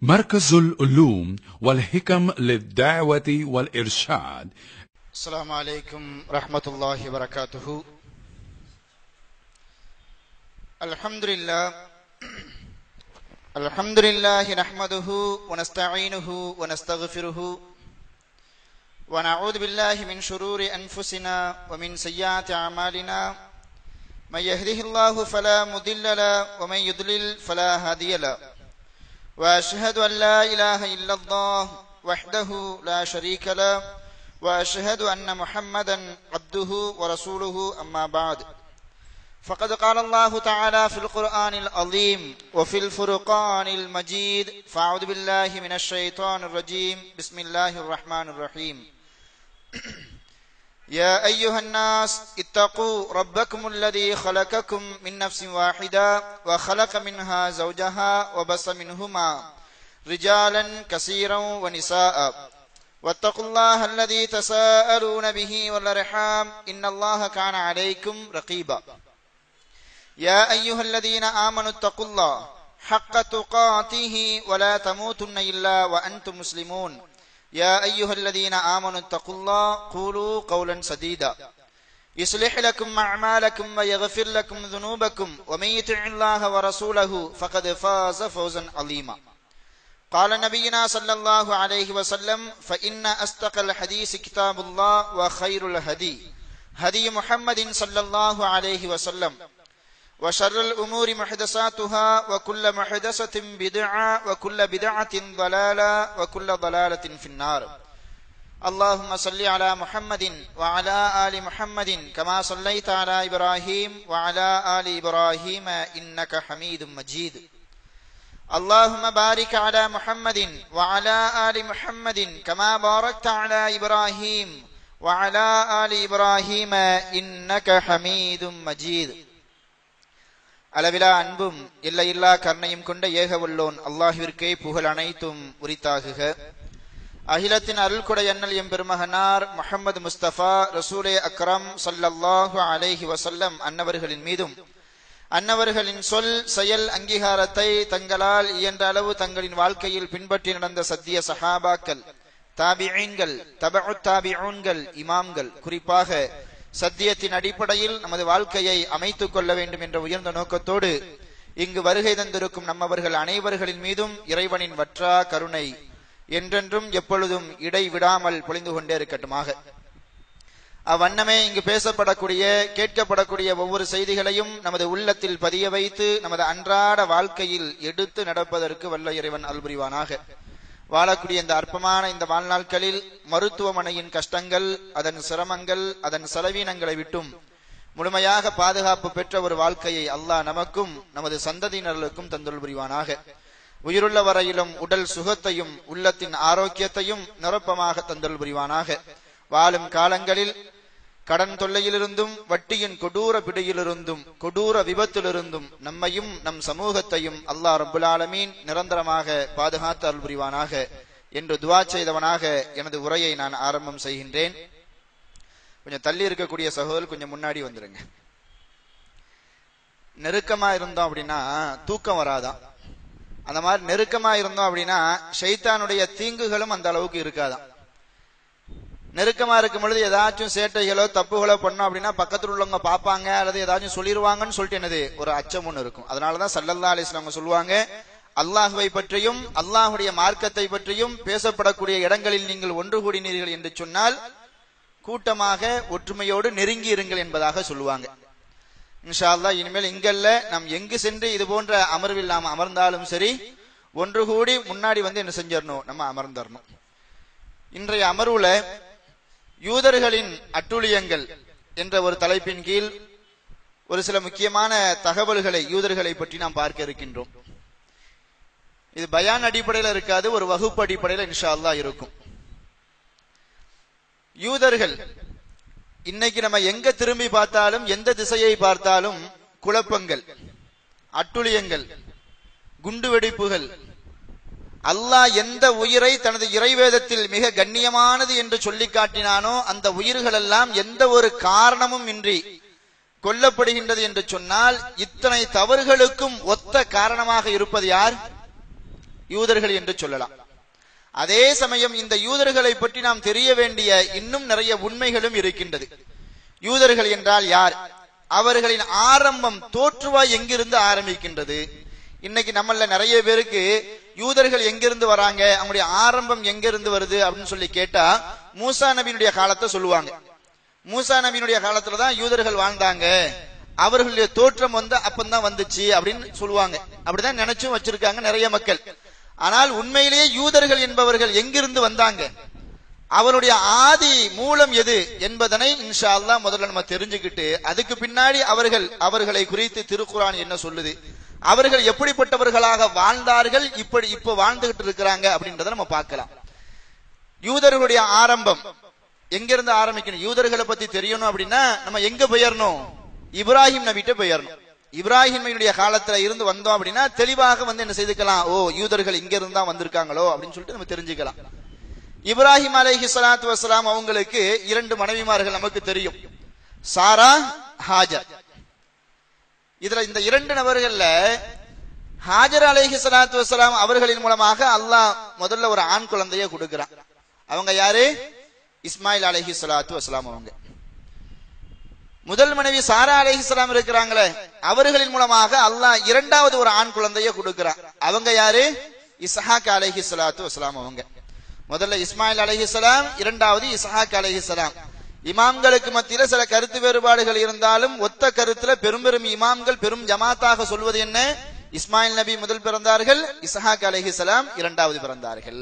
مركز العلوم والحكم للدعوة والإرشاد السلام عليكم ورحمة الله وبركاته الحمد لله الحمد لله نحمده ونستعينه ونستغفره ونعوذ بالله من شرور أنفسنا ومن سيئات أعمالنا من يهده الله فلا مضل له ومن يضلل فلا هادي له وأشهد أن لا إله إلا الله وحده لا شريك له وأشهد أن محمدا عبده ورسوله أما بعد فقد قال الله تعالى في القرآن العظيم وفي الفرقان المجيد فأعوذ بالله من الشيطان الرجيم بسم الله الرحمن الرحيم يا أيها الناس اتقوا ربكم الذي خلقكم من نفس واحدة وخلق منها زوجها وبس منهما رجالا كثيرا ونساء واتقوا الله الذي تساءلون به والأرحام إن الله كان عليكم رقيبا يا أيها الذين آمنوا اتقوا الله حق تقاته ولا تموتن إلا وأنتم مسلمون يا أيها الذين آمنوا اتقوا الله قولوا قولا سديدا يصلح لكم أعمالكم ويغفر لكم ذنوبكم ومن يطع الله ورسوله فقد فاز فوزا عظيما قال نبينا صلى الله عليه وسلم فإن أصدق الحديث كتاب الله وخير الهدي هدي محمد صلى الله عليه وسلم وشر الأمور محدثاتها وكل محدثة بدعة وكل بدعة ضلالة وكل ضلالة في النار اللهم صل على محمد وعلى آل محمد كما صليت على إبراهيم وعلى آل إبراهيم إنك حميد مجيد اللهم بارك على محمد وعلى آل محمد كما باركت على إبراهيم وعلى آل إبراهيم إنك حميد مجيد அளவிலா அன்பும் எல்லையில்லா கருணையும் கொண்ட ஏகவல்லோன் அல்லாஹிற்கே புகழ் அனைத்தும் உரித்தாகுக அகிலத்தின் அருள்கொடை அண்ணல் எம் பெருமகனார் முகமது முஸ்தபா ரசூலே அக்ரம் சல்லல்லாஹு அலைஹி வசல்லம் அன்னவர்களின் மீதும் அன்னவர்களின் சொல் செயல் அங்கீகாரத்தை தங்களால் இயன்ற அளவு தங்களின் வாழ்க்கையில் பின்பற்றி நடந்த சத்திய சஹாபாக்கள் தாபியீன்கள் தபு தாபியூன்கள் இமாம்கள் குறிப்பாக சத்தியத்தின் அடிப்படையில் நமது வாழ்க்கையை அமைத்துக் கொள்ள வேண்டும் என்ற உயர்ந்த நோக்கத்தோடு இங்கு வருகை தந்திருக்கும் நம்மவர்கள் அனைவர்களின் மீதும் இறைவனின் வற்றா கருணை என்றென்றும் எப்பொழுதும் இடை விடாமல் பொழிந்து கொண்டே இருக்கட்டுமாக அவ்வண்ணமே இங்கு பேசப்படக்கூடிய கேட்கப்படக்கூடிய ஒவ்வொரு செய்திகளையும் நமது உள்ளத்தில் பதிய வைத்து நமது அன்றாட வாழ்க்கையில் எடுத்து நடப்பதற்கு வல்ல இறைவன் அல்புரிவானாக வாழக்கூடிய இந்த அற்பமான இந்த வாழ்நாட்களில் மருத்துவமனையின் கஷ்டங்கள் அதன் சிரமங்கள் அதன் செலவீனங்களை விட்டும் முழுமையாக பாதுகாப்பு பெற்ற ஒரு வாழ்க்கையை அல்லாஹ் நமக்கும் நமது சந்ததியினர்களுக்கும் தந்துள் புரிவானாக உயிருள்ள வரையிலும் உடல் சுகத்தையும் உள்ளத்தின் ஆரோக்கியத்தையும் நிரப்பமாக தந்துள் புரிவானாக வாழும் காலங்களில் கடன் தொல்லையிலிருந்தும் வட்டியின் கொடூர பிடியிலிருந்தும் கொடூர விபத்திலிருந்தும் நம்மையும் நம் சமூகத்தையும் அல்லாஹ் ரபுல் ஆலமீன் நிரந்தரமாக பாதுகாத்து அருள் புரிவானாக என்று துவா செய்தவனாக எனது உரையை நான் ஆரம்பம் செய்கின்றேன் கொஞ்சம் தள்ளி இருக்கக்கூடிய சகோதரர் கொஞ்சம் முன்னாடி வந்துருங்க நெருக்கமா இருந்தோம் அப்படின்னா தூக்கம் வராதான் அந்த மாதிரி நெருக்கமா இருந்தோம் அப்படின்னா ஷைத்தானுடைய தீங்குகளும் அந்த அளவுக்கு இருக்காதான் நெருக்கமா இருக்கும் பொழுது ஏதாச்சும் சேட்டைகளோ தப்புகளோ பண்ணோம் அப்படின்னா பக்கத்தில் உள்ளவங்க பார்ப்பாங்க அல்லது ஏதாச்சும் சொல்லிடுவாங்கன்னு சொல்லிட்டு என்னது ஒரு அச்சம் ஒன்று இருக்கும் அதனாலதான் சல்லல்லா அலிஸ்லாம் சொல்லுவாங்க அல்லாஹுவை பற்றியும் அல்லாஹுடைய மார்க்கத்தை பற்றியும் பேசப்படக்கூடிய இடங்களில் நீங்கள் ஒன்று கூடினீர்கள் என்று சொன்னால் கூட்டமாக ஒற்றுமையோடு நெருங்கி இருங்கள் என்பதாக சொல்லுவாங்க இன்ஷா அல்லா இனிமேல் இங்கல்ல நாம் எங்கு சென்று இது போன்ற அமர்வில் நாம் அமர்ந்தாலும் சரி ஒன்று கூடி முன்னாடி வந்து என்ன செஞ்சிடணும் நம்ம அமர்ந்துடணும் இன்றைய அமர்வுல யூதர்களின் அட்டுழியங்கள் என்ற ஒரு தலைப்பின் கீழ் ஒரு சில முக்கியமான தகவல்களை யூதர்களை பற்றி நாம் பார்க்க இருக்கின்றோம் இது பயான் அடிப்படையில் இருக்காது ஒரு வகுப்பு அடிப்படையில் இன்ஷா அல்லா இருக்கும் யூதர்கள் இன்னைக்கு நம்ம எங்க திரும்பி பார்த்தாலும் எந்த திசையை பார்த்தாலும் குழப்பங்கள் அட்டுழியங்கள் குண்டுவெடிப்புகள் அல்லாஹ் எந்த உயிரை தனது இறைவேதத்தில் மிக கண்ணியமானது என்று சொல்லி காட்டினானோ அந்த உயிர்கள் எல்லாம் எந்த ஒரு காரணமும் இன்றி கொல்லப்படுகின்றது என்று சொன்னால் இத்தனை தவறுகளுக்கும் ஒத்த காரணமாக இருப்பது யார் யூதர்கள் என்று சொல்லலாம் அதே சமயம் இந்த யூதர்களை பற்றி நாம் தெரிய வேண்டிய இன்னும் நிறைய உண்மைகளும் இருக்கின்றது யூதர்கள் என்றால் யார் அவர்களின் ஆரம்பம் தோற்றுவாய் எங்கிருந்து ஆரம்பிக்கின்றது இன்னைக்கு நம்மள நிறைய பேருக்கு யூதர்கள் எங்கிருந்து வராங்க அவங்களுடைய ஆரம்பம் எங்கிருந்து வருது அப்படின்னு சொல்லி கேட்டா மூசா நபியினுடைய காலத்தை சொல்லுவாங்க மூசா நபியினுடைய காலத்துல தான் யூதர்கள் வாழ்ந்தாங்க அவர்களுடைய தோற்றம் வந்து அப்பந்தான் வந்துச்சு அப்படின்னு சொல்லுவாங்க அப்படிதான் நினைச்சும் வச்சிருக்காங்க நிறைய மக்கள் ஆனால் உண்மையிலேயே யூதர்கள் என்பவர்கள் எங்கிருந்து வந்தாங்க அவருடைய ஆதி மூலம் எது என்பதனை இன்ஷா அல்லாஹ் முதல்ல நம்ம தெரிஞ்சுக்கிட்டு அதுக்கு பின்னாடி அவர்கள் அவர்களை குறித்து திருக்குரான் என்ன சொல்லுது அவர்கள் எப்படிப்பட்டவர்களாக வாழ்ந்தார்கள் இப்படி இப்ப வாழ்ந்துகிட்டு இருக்கிறாங்க அப்படின்றத நம்ம பார்க்கலாம் யூதர்களுடைய ஆரம்பம் எங்கிருந்து ஆரம்பிக்கணும் யூதர்களை பத்தி தெரியணும் அப்படின்னா நம்ம எங்க பெயரணும் இப்ராஹிம் நபிட்ட பெயரணும் இப்ராஹிமினுடைய காலத்துல இருந்து வந்தோம் அப்படின்னா தெளிவாக வந்து என்ன செய்துக்கலாம் ஓ யூதர்கள் இங்க இருந்து தான் வந்திருக்காங்களோ அப்படின்னு சொல்லிட்டு நம்ம தெரிஞ்சுக்கலாம் இப்ராஹிம் அலைஹி ஸலாத்து வஸலாம் அவங்களுக்கு இரண்டு மனைவிமார்கள் நமக்கு தெரியும் சாரா ஹாஜர் இதுல இந்த இரண்டு நபர்கள்ல ஹாஜர் அலைஹி ஸலாத்து வஸலாம் அவர்களின் மூலமாக அல்லாஹ் முதல்ல ஒரு ஆண் குழந்தைய கொடுக்கிறான் அவங்க யாரு இஸ்மாயில் அலைஹி ஸலாத்து வஸலாம் அவங்க முதல் மனைவி சாரா அலைஹிஸ்ஸலாம் இருக்கிறாங்களே அவர்களின் மூலமாக அல்லாஹ் இரண்டாவது ஒரு ஆண் குழந்தைய கொடுக்கிறான் அவங்க யாரு இஸ்ஹாக் அலைஹி ஸலாத்து வஸலாம் அவங்க முதல்ல இஸ்மாயில் அலைஹிஸ்ஸலாம் இரண்டாவது இஸ்ஹாக் அலைஹிஸ்ஸலாம் இமாம்களுக்கு மத்தியில சில கருத்து வேறுபாடுகள் இருந்தாலும் ஒத்த கருத்துல பெரும் பெரும் இமாம்கள் பெரும் ஜமாத்தாக சொல்வது என்ன இஸ்மாயில் நபி முதல் பிறந்தார்கள் இஸ்ஹாக் அலைஹிஸ்ஸலாம் இரண்டாவது பிறந்தார்கள்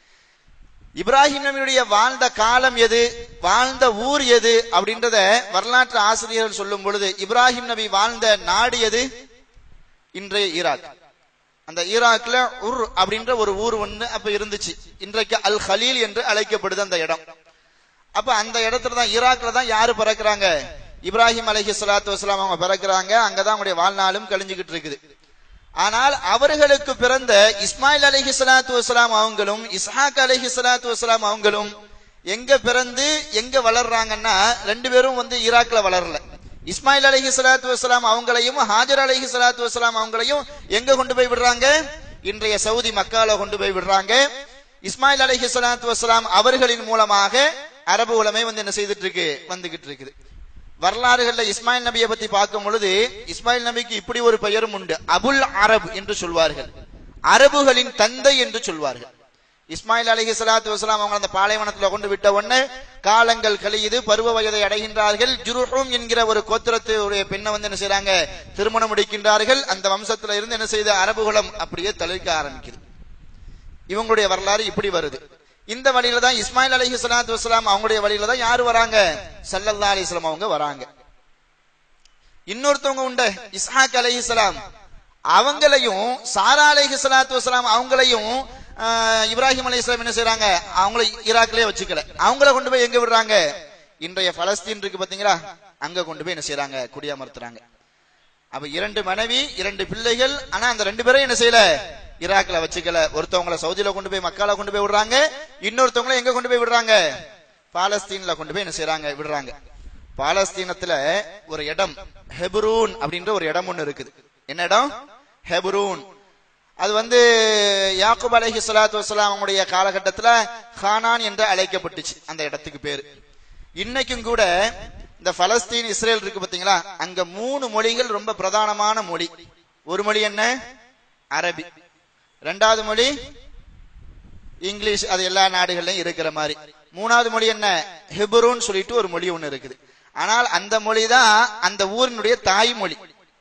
இப்ராஹிம் நபியுடைய வாழ்ந்த காலம் எது வாழ்ந்த ஊர் எது அப்படின்றத வரலாற்று ஆசிரியர்கள் சொல்லும் பொழுது இப்ராஹிம் நபி வாழ்ந்த நாடு எது இன்றைய ஈராக் அந்த ஈராக்ல உர் அப்படின்ற ஒரு ஊர் ஒண்ணு அப்ப இருந்துச்சு இன்றைக்கு அல் ஹலீல் என்று அழைக்கப்படுது அந்த இடம் அப்ப அந்த இடத்துல தான் ஈராக்ல தான் யாரு பிறக்கிறாங்க இப்ராஹிம் அலைஹி ஸலாத்து வஸலாம் அவங்க பிறக்கிறாங்க அங்கதான் அவங்களுடைய வாழ்நாளும் கழிஞ்சுகிட்டு இருக்குது ஆனால் அவர்களுக்கு பிறந்த இஸ்மாயில் அலைஹி ஸலாத்து வஸலாம் அவங்களும் இஸ்ஹாக் அலைஹி ஸலாத்து வஸலாம் அவங்களும் எங்க பிறந்து எங்க வளர்றாங்கன்னா ரெண்டு பேரும் வந்து ஈராக்ல வளரல இஸ்மாயில் அலைஹி ஸலாத்து வஸலாம் அவங்களையும் ஹாஜர் அலைஹி ஸலாத்து வஸலாம் அவங்களையும் எங்க கொண்டு போய் விடுறாங்க இன்றைய சவுதி மக்கால கொண்டு போய் விடுறாங்க இஸ்மாயில் அலைஹி ஸலாத்து வஸலாம் அவர்களின் மூலமாக அரபு உலமை வந்து என்ன செய்துட்டு இருக்கு வந்துகிட்டு இருக்குது வரலாறுகள்ல இஸ்மாயில் நபியை பத்தி பார்க்கும் பொழுது இஸ்மாயில் நபிக்கு இப்படி ஒரு பெயரும் உண்டு அபுல் அரப் என்று சொல்வார்கள் அரபுகளின் தந்தை என்று சொல்வார்கள் இஸ்மாயில் அலிஹி சலாத்து வசலாம் அவங்க அந்த பாலைவனத்துல கொண்டு விட்ட உடனே காலங்கள் கழியுது பருவ வயதை அடைகின்றார்கள் ஜுருஹும் என்கிற ஒரு கோத்திரத்துடைய பெண்ணை வந்து என்ன செய்றாங்க திருமணம் முடிக்கின்றார்கள் அந்த வம்சத்துல இருந்து என்ன செய்த அரபுகுலம் அப்படியே தளிர்க்க ஆரம்பிக்குது இவங்களுடைய வரலாறு இப்படி வருது இந்த வழியில தான் இஸ்மாயில் அலிஹி சலாத்து வசலாம் அவங்களுடைய வழியில தான் யாரு வராங்க சல்லல்லா அலிஸ்லாம் அவங்க வராங்க இன்னொருத்தவங்க உண்டு இஸ்ஹாக் அலைஹிஸ்ஸலாம் அவங்களையும் சாரா அலைஹி ஸலாத்து வஸலாம் அவங்களையும் ஆஹ், இப்ராஹிம் அலைஹிஸ்ஸலாம் என்ன செய்றாங்க அவங்கள ஈராக்லயே வச்சுக்கல அவங்கள கொண்டு போய் எங்க விடுறாங்க இன்றைய பலஸ்தீன் இருக்கு பாத்தீங்களா அங்க கொண்டு போய் என்ன செய்றாங்க குடியமர்த்துறாங்க அப்ப இரண்டு மனைவி இரண்டு பிள்ளைகள் ஆனா அந்த ரெண்டு பேரும் என்ன செய்யல ஈராக்ல வச்சுக்கல ஒருத்தவங்கள சவுதியில கொண்டு போய் மக்கால கொண்டு போய் விடுறாங்க இன்னொருத்தவங்கள எங்க கொண்டு போய் விடுறாங்க பாலஸ்தீன்ல கொண்டு போய் என்ன செய்றாங்க விடுறாங்க பாலஸ்தீனத்துல ஒரு இடம் ஹெப்ரூன் அப்படின்ற ஒரு இடம் ஒண்ணு இருக்குது என்ன இடம் ஹெப்ரூன் அது வந்து யாக்கூப் அலைஹி ஸலாத்து வஸலாம் அவங்களுடைய காலகட்டத்துல ஹானான் என்று அழைக்கப்பட்டுச்சு அந்த இடத்துக்கு பேரு இன்னைக்கும் கூட இந்த பலஸ்தீன் இஸ்ரேல் இருக்கு பாத்தீங்களா அங்க மூணு மொழிகள் ரொம்ப பிரதானமான மொழி ஒரு மொழி என்ன அரபி ரெண்டாவது மொழி இங்கிலீஷ் அது எல்லா நாடுகள்லயும் இருக்கிற மாதிரி மூணாவது மொழி என்ன ஹெபுரோன்னு சொல்லிட்டு ஒரு மொழி ஒண்ணு இருக்குது ஆனால் அந்த மொழி தான் அந்த ஊரினுடைய தாய்மொழி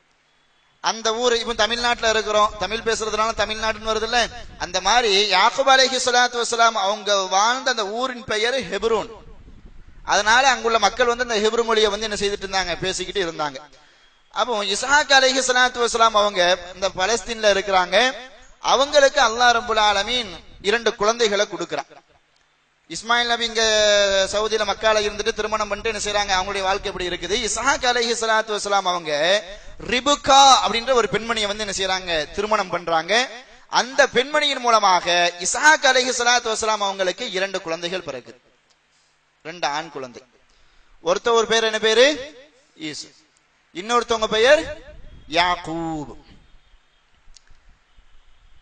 அந்த ஊர் இப்ப தமிழ்நாட்டுல இருக்கிறோம் தமிழ் பேசுறதுனால தமிழ்நாடுன்னு வருது இல்ல அந்த மாதிரி யாக்கூப் அலைஹி ஸலாத்து வஸலாம் அவங்க வாழ்ந்த அந்த ஊரின் பெயர் ஹெப்ரோன் அதனால அங்குள்ள மக்கள் வந்து அந்த ஹெப்ரு மொழியை வந்து என்ன செய்துட்டு இருந்தாங்க பேசிக்கிட்டு இருந்தாங்க அப்போ இஸ்ஹாக் அலைஹி ஸலாத்து வஸலாம் அவங்க இந்த பலஸ்தீன்ல இருக்கிறாங்க அவங்களுக்கு அல்லாஹ் ரப்பல் ஆலமீன் இரண்டு குழந்தைகளை கொடுக்கிறான் இஸ்மாயில் நபி இங்க சவுதியில மக்கால இருந்துட்டு திருமணம் பண்ணிட்டு என்ன செய்றாங்க அவங்களுடைய வாழ்க்கை எப்படி இருக்குது இஸ்ஹாக் அலைஹி ஸலாத்து வஸலாம் அவங்க ரிபுகா அப்படின்ற ஒரு பெண்மணியை வந்து என்ன செய்றாங்க திருமணம் பண்றாங்க அந்த பெண்மணியின் மூலமாக இஸ்ஹாக் அலைஹி ஸலாத்து வஸலாம் அவங்களுக்கு இரண்டு குழந்தைகள் பிறகுது ரெண்டு ஆண் குழந்தை ஒருத்த ஒரு பேர் என்ன பேரு ஈசு இன்னொருத்தவங்க பெயர் யாக்கூப்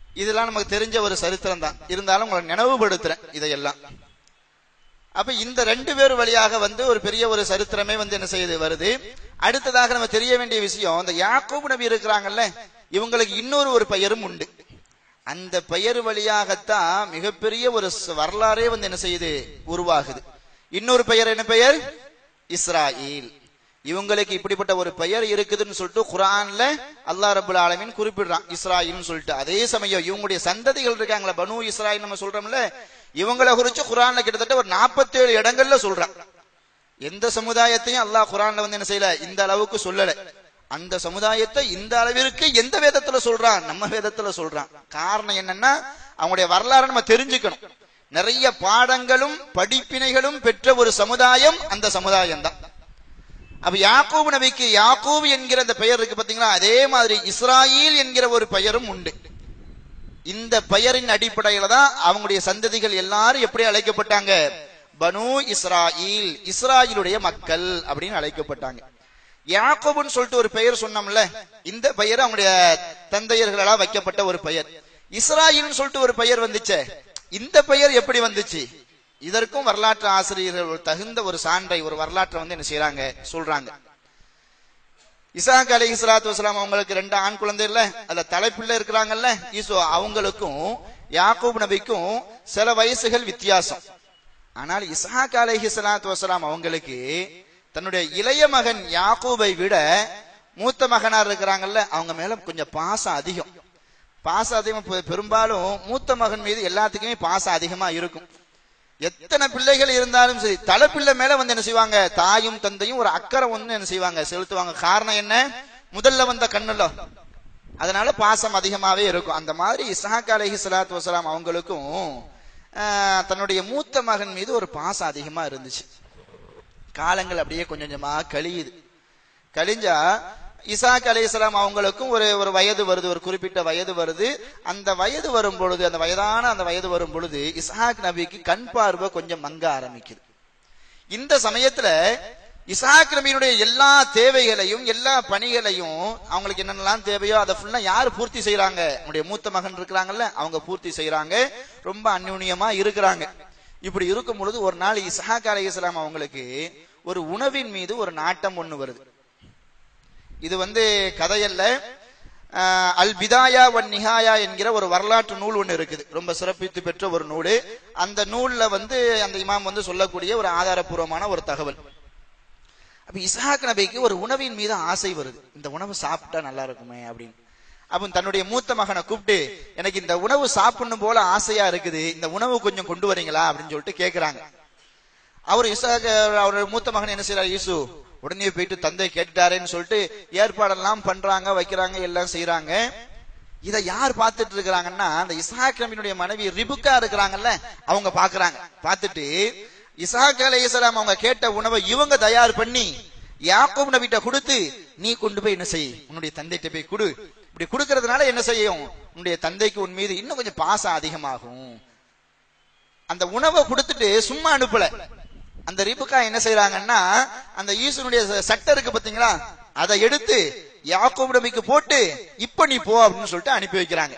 இதெல்லாம் நமக்கு தெரிஞ்ச ஒரு சரித்திரம் தான் இருந்தாலும் உங்களை நினைவுபடுத்துறேன் இதையெல்லாம் அப்ப இந்த ரெண்டு பேர் வழியாக வந்து ஒரு பெரிய ஒரு சரித்திரமே வந்து என்ன செய்யுது வருது அடுத்ததாக நம்ம தெரிய வேண்டிய விஷயம் இந்த யாக்கூப் நபி இருக்கிறாங்கல்ல இவங்களுக்கு இன்னொரு ஒரு பெயரும் உண்டு அந்த பெயர் வழியாகத்தான் மிகப்பெரிய ஒரு ச- வரலாறே வந்து என்ன செய்யுது உருவாகுது இன்னொரு பெயர் என்ன பெயர் இஸ்ராயில் இவங்களுக்கு இப்படிப்பட்ட ஒரு பெயர் இருக்குதுன்னு சொல்லிட்டு குரான்ல அல்லாஹ் ரபுல் ஆலமீன் குறிப்பிடுறான் இஸ்ராயில்னு சொல்லிட்டு அதே சமயம் இவங்களுடைய சந்ததிகள் இருக்காங்களா பனு இஸ்ராயில் நம்ம சொல்றோம்ல இவங்களை குறிச்சு குரான்ல கிட்டத்தட்ட ஒரு 47 இடங்கள்ல சொல்றான் எந்த சமுதாயத்தையும் அல்லாஹ் குரான்ல வந்து என்ன செய்யல இந்த அளவுக்கு சொல்லல அந்த சமுதாயத்தை இந்த அளவிற்கு எந்த வேதத்துல சொல்றான் நம்ம வேதத்துல சொல்றான் காரணம் என்னன்னா அவங்களுடைய வரலாறு நம்ம தெரிஞ்சுக்கணும் நிறைய பாடங்களும் படிப்பினைகளும் பெற்ற ஒரு சமுதாயம் அந்த சமுதாயம் தான் அப்ப யாக்கூப் நபிக்கு யாக்கூப் என்கிற அந்த பெயர் இருக்கு பாத்தீங்களா அதே மாதிரி இஸ்ராயில் என்கிற ஒரு பெயரும் உண்டு இந்த பெயரின் அடிப்படையில தான் அவங்களுடைய சந்ததிகள் எல்லாரும் எப்படி அழைக்கப்பட்டாங்க பனு இஸ்ராயில் இஸ்ராயிலுடைய மக்கள் அப்படின்னு அழைக்கப்பட்டாங்க யாக்கோபுன்னு சொல்லிட்டு ஒரு பெயர் சொன்னோம்ல இந்த பெயர் அவங்களுடைய தந்தையர்களால் வைக்கப்பட்ட ஒரு பெயர் இஸ்ராயில்னு சொல்லிட்டு ஒரு பெயர் வந்துச்சே இந்த பெயர் எப்படி வந்துச்சு இதற்கும் வரலாற்று ஆசிரியர்கள் ஒரு தகுந்த ஒரு சான்றை ஒரு வரலாற்றை வந்து என்ன செய்யறாங்க சொல்றாங்க இசாக் அலி இஸ்லாத்து வஸ்லாம் அவங்களுக்கு ரெண்டு ஆண் குழந்தை இல்ல அதுல தலைப்பிள்ளை இருக்கிறாங்கல்ல ஈசோ அவங்களுக்கும் யாக்கூப் நபிக்கும் சில வயசுகள் வித்தியாசம் ஆனால் இஸ்ஹாக் அலைஹி ஸலாத்து வஸலாம் அவங்களுக்கு தன்னுடைய இளைய மகன் யாக்கூபை விட மூத்த மகனார் இருக்கிறாங்கல்ல அவங்க மேல கொஞ்சம் பாசம் அதிகம் பாசம் அதிகம் பெ- பெரும்பாலும் மூத்த மகன் மீது எல்லாத்துக்குமே பாசம் அதிகமா இருக்கும் எத்தனை பிள்ளைகள் இருந்தாலும் சரி தலைப்பிள்ளை மேல வந்து என்ன செய்வாங்க தாயும் தந்தையும் ஒரு அக்கறை வந்து என்ன செய்வாங்க செலுத்துவாங்க காரணம் என்ன முதல்ல வந்த கண்ணுல அதனால பாசம் அதிகமாவே இருக்கும் அந்த மாதிரி இஸ்ஹாக் அலைஹி ஸலாத்து வஸலாம் அவங்களுக்கும் ஆஹ், தன்னுடைய மூத்த மகன் மீது ஒரு பாசம் அதிகமா இருந்துச்சு காலங்கள் அப்படியே கொஞ்சம் கொஞ்சமா கழியுது கழிஞ்சா இசாக் அலைஹிஸ்ஸலாம் அவங்களுக்கும் ஒரு ஒரு வயது வருது ஒரு குறிப்பிட்ட வயது வருது அந்த வயது வரும் பொழுது அந்த வயதான அந்த வயது வரும் பொழுது இஸ்ஹாக் நபிக்கு கண் பார்வை கொஞ்சம் மங்க ஆரம்பிக்குது இந்த சமயத்துல இசாக் நபியினுடைய எல்லா தேவைகளையும் எல்லா பணிகளையும் அவங்களுக்கு என்னென்னலாம் தேவையோ அதை ஃபுல்லா யார் பூர்த்தி செய்யறாங்க நம்முடைய மூத்த மகன் இருக்கிறாங்கல்ல அவங்க பூர்த்தி செய்யறாங்க ரொம்ப அந்யுன்யமா இருக்கிறாங்க இப்படி இருக்கும் பொழுது ஒரு நாள் இஸ்ஹாக் அலைஹிஸ்ஸலாம் அவங்களுக்கு ஒரு உணவின் மீது ஒரு நாட்டம் ஒண்ணு வருது இது வந்து கதையல்ல ஆஹ், அல் பிதாயா வன் நிஹாயா என்கிற ஒரு வரலாற்று நூல் ஒன்று இருக்குது ரொம்ப சிறப்பித்து பெற்ற ஒரு நூல் அந்த நூல்ல வந்து அந்த இமாம் வந்து சொல்லக்கூடிய ஒரு ஆதாரபூர்வமான ஒரு தகவல் அப்ப இஸ்ஹாக் நபிக்கு ஒரு உணவின் மீது ஆசை வருது இந்த உணவு சாப்பிட்டா நல்லா இருக்குமே அப்படின்னு அப்ப தன்னுடைய மூத்த மகனை கூப்பிட்டு எனக்கு இந்த உணவு சாப்பிடணும் போல ஆசையா இருக்குது இந்த உணவு கொஞ்சம் கொண்டு வரீங்களா அப்படின்னு சொல்லிட்டு கேக்குறாங்க அவர் இசாக் அவருடைய மூத்த மகன் என்ன செய்யறாரு ஈசு உடனே போயிட்டு தந்தை கேட்டுட்டாரேன்னு சொல்லிட்டு ஏற்பாடெல்லாம் பண்றாங்க வைக்கிறாங்க எல்லாம் செய்யறாங்க இதை யார் பார்த்துட்டு இருக்கிறாங்கன்னா அந்த இஸ்ஹாக் நபியினுடைய மனைவி ரிபுக்கா இருக்கிறாங்கல்ல அவங்க பாக்குறாங்க பார்த்துட்டு இஸ்ஹாக் அலைஹிஸ்ஸலாம் அவங்க கேட்ட உணவை இவங்க தயார் பண்ணி யாக்கூப் நபிட்ட கொடுத்து நீ கொண்டு போய் என்ன செய் உன்னுடைய தந்தைகிட்ட போய் கொடு இப்படி கொடுக்கறதுனால என்ன செய்யும் உன்னுடைய தந்தைக்கு உன் மீது இன்னும் கொஞ்சம் பாசம் அதிகமாகும் அந்த உணவை கொடுத்துட்டு சும்மா அனுப்பல அந்த ரிபுக்கா என்ன செய்யறாங்கன்னா அந்த ஈசனுடைய சட்டை இருக்கு பாத்தீங்களா அதை எடுத்து யாக்கோபு நபிக்கு போட்டு இப்ப நீ போ அப்படின்னு சொல்லிட்டு அனுப்பி வைக்கிறாங்க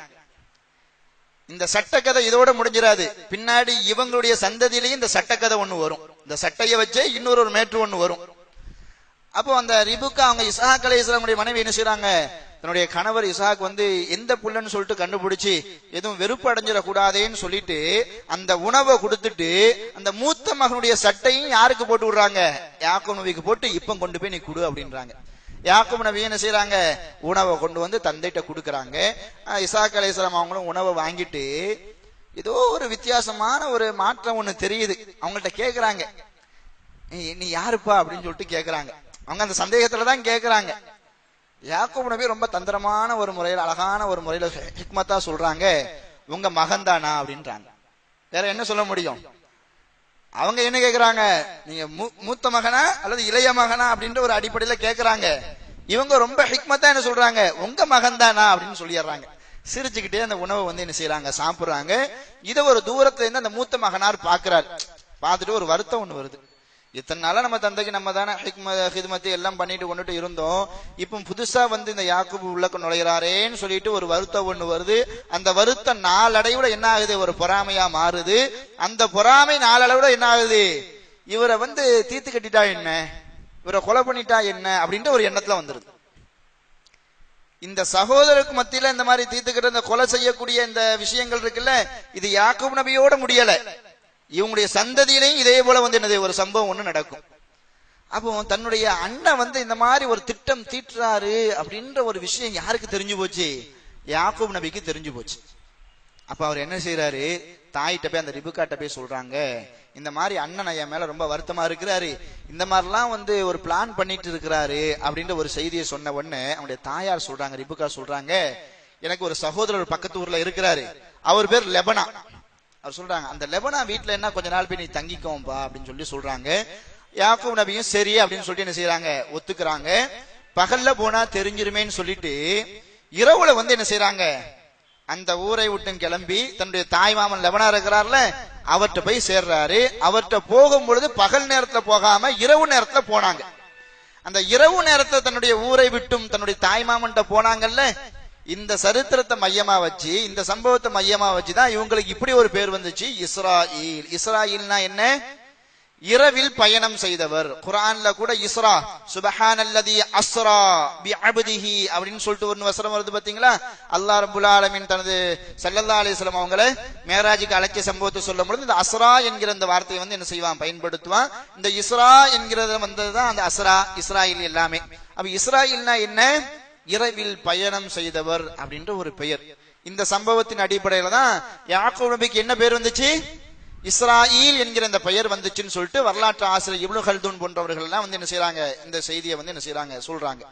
இந்த சட்டக்கதை இதோட முடிஞ்சிராது பின்னாடி இவங்களுடைய சந்ததியிலையும் இந்த சட்டக்கதை ஒண்ணு வரும் இந்த சட்டையை வச்சே இன்னொரு ஒரு மேற்று ஒண்ணு வரும் அப்போ அந்த ரிபுக்கா அவங்க இசாக் அலை இஸ்லாமுடைய மனைவி என்ன செய்றாங்க தன்னுடைய கணவர் இசாக் வந்து எந்த புள்ளன்னு சொல்லிட்டு கண்டுபிடிச்சு எதுவும் வெறுப்பு அடைஞ்சிடக்கூடாதேன்னு சொல்லிட்டு அந்த உணவை கொடுத்துட்டு அந்த மூத்த மகனுடைய சட்டையும் யாருக்கு போட்டு விடுறாங்க யாக்கூப் நபிக்கு போட்டு இப்ப கொண்டு போய் நீ கொடு அப்படின்றாங்க யாக்கூப் நபி என்ன செய்றாங்க உணவை கொண்டு வந்து தந்தைட்ட கொடுக்கறாங்க அஹ் இசாக் அலை இஸ்லாம் அவங்களும் உணவை வாங்கிட்டு ஏதோ ஒரு வித்தியாசமான ஒரு மாற்றம் ஒண்ணு தெரியுது அவங்கள்ட்ட கேக்குறாங்க நீ- நீ யாருப்பா அப்படின்னு சொல்லிட்டு கேக்குறாங்க அவங்க அந்த சந்தேகத்துல தான் கேக்குறாங்க யாக்கூப் நபி ரொம்ப தந்திரமான ஒரு முறையில அழகான ஒரு முறையில ஹிக்மத்தா சொல்றாங்க உங்க மகன் தானா அப்படின்றாங்க வேற என்ன சொல்ல முடியும் அவங்க என்ன கேக்குறாங்க நீங்க மூ- மூத்த மகனா அல்லது இளைய மகனா அப்படின்ற ஒரு அடிப்படையில கேக்குறாங்க இவங்க ரொம்ப ஹிக்மத்தா என்ன சொல்றாங்க உங்க மகன் தானா அப்படின்னு சொல்லிடுறாங்க சிரிச்சுக்கிட்டே அந்த உணவை வந்து என்ன செய்யறாங்க சாப்பிடுறாங்க இதை ஒரு தூரத்துல இருந்து அந்த மூத்த மகனார் பாக்குறாரு பார்த்துட்டு ஒரு வருத்தம் ஒண்ணு வருது இத்தனை நாளா நம்ம தந்தைக்கு நம்ம தானே ஹிக்மத் எல்லாம் பண்ணிட்டு கொண்டுட்டு இருந்தோம் இப்போ புதுசா வந்து இந்த யாக்கூப் உள்ளக்க நுழைகிறாரேன்னு சொல்லிட்டு ஒரு வருத்தம் ஒண்ணு வருது அந்த வருத்தம் நாளடைவுல என்ன ஆகுது ஒரு பொறாமையா மாறுது அந்த பொறாமை நாளடைவுல என்ன ஆகுது இவரை வந்து தீர்த்து கட்டிட்டா என்ன இவரை கொலை பண்ணிட்டா என்ன அப்படின்ற ஒரு எண்ணத்துல வந்துருது இந்த சகோதரருக்கு மத்தியில இந்த மாதிரி தீர்த்துக்கிட்ட இந்த கொலை செய்யக்கூடிய இந்த விஷயங்கள் இருக்குல்ல இது யாக்கூப் நபியோட முடியல இவங்களுடைய சந்ததியிலையும் இதே போல வந்து என்னது ஒரு சம்பவம் ஒண்ணு நடக்கும் அப்போ தன்னுடைய அண்ணன் வந்து இந்த மாதிரி ஒரு திட்டம் தீட்டுறாரு அப்படின்ற ஒரு விஷயம் யாருக்கு தெரிஞ்சு போச்சு யாக்கூப் நபிக்கு தெரிஞ்சு போச்சு அப்ப அவர் என்ன செய்யறாரு தாயிட்ட போய் அந்த ரிபுக்காட்ட போய் சொல்றாங்க இந்த மாதிரி அண்ணன் என் மேல ரொம்ப வருத்தமா இருக்கிறாரு இந்த மாதிரிலாம் வந்து ஒரு பிளான் பண்ணிட்டு இருக்கிறாரு அப்படின்ற ஒரு செய்தியை சொன்ன உடனே அவனுடைய தாயார் சொல்றாங்க ரிபுக்கா சொல்றாங்க எனக்கு ஒரு சகோதரர் பக்கத்து ஊர்ல இருக்கிறாரு அவர் பேர் லெபனா அவர் சொல்றாங்க அந்த லெபனா வீட்டுல என்ன கொஞ்ச நாள் போய் நீ தங்கிக்கோம்பா அப்படின்னு சொல்லி சொல்றாங்க யாக்கூப் நபியும் சரி அப்படின்னு சொல்லிட்டு என்ன செய்யறாங்க ஒத்துக்கிறாங்க பகல்ல போனா தெரிஞ்சிருமேன்னு சொல்லிட்டு இரவுல வந்து என்ன செய்யறாங்க அந்த ஊரை விட்டு கிளம்பி தன்னுடைய தாய் மாமன் லெபனா இருக்கிறார்ல அவர்கிட்ட போய் சேர்றாரு அவர்கிட்ட போகும் பொழுது பகல் நேரத்துல போகாம இரவு நேரத்துல போனாங்க அந்த இரவு நேரத்துல தன்னுடைய ஊரை விட்டும் தன்னுடைய தாய் மாமன்ட்ட போனாங்கல்ல இந்த சரித்திரத்தை மையமா வச்சு இந்த சம்பவத்தை மையமா வச்சுதான் இவங்களுக்கு இப்படி ஒரு பேர் வந்துச்சு இஸ்ராயில் இஸ்ராயில்னா என்ன இரவில் பயணம் செய்தவர் குரான்ல கூட இஸ்ரா சுபஹானல்லதி அஸ்ரா பி அப்திஹி அப்படின்னு சொல்லிட்டு ஒரு வசனம் வருது பாத்தீங்களா அல்லாஹ் ரப்பல் ஆலமீன் தனது ஸல்லல்லாஹு அலைஹி வஸல்லம் அவங்கள மேராஜுக்கு அழைச்ச சம்பவத்தை சொல்லும் பொழுது இந்த அஸ்ரா என்கிற இந்த வார்த்தையை வந்து என்ன செய்வான் பயன்படுத்துவான் இந்த இஸ்ரா என்கிறது வந்ததுதான் அந்த அஸ்ரா இஸ்ராயில் எல்லாமே அப்ப இஸ்ராயில்னா என்ன இரவில் பயணம் செய்தவர் அப்படின்ற ஒரு பெயர் இந்த சம்பவத்தின் அடிப்படையில தான் யாக்கூப் நபிக்கு என்ன பேர் வந்துச்சு இஸ்ராயில் என்கிற இந்த பெயர் வந்துச்சுன்னு சொல்லிட்டு வரலாற்று ஆசிரியர் இப்னு ஹல்தூன் போன்றவர்கள் எல்லாம் வந்து என்ன செய்யறாங்க இந்த செய்தியை வந்து என்ன செய்யறாங்க சொல்றாங்க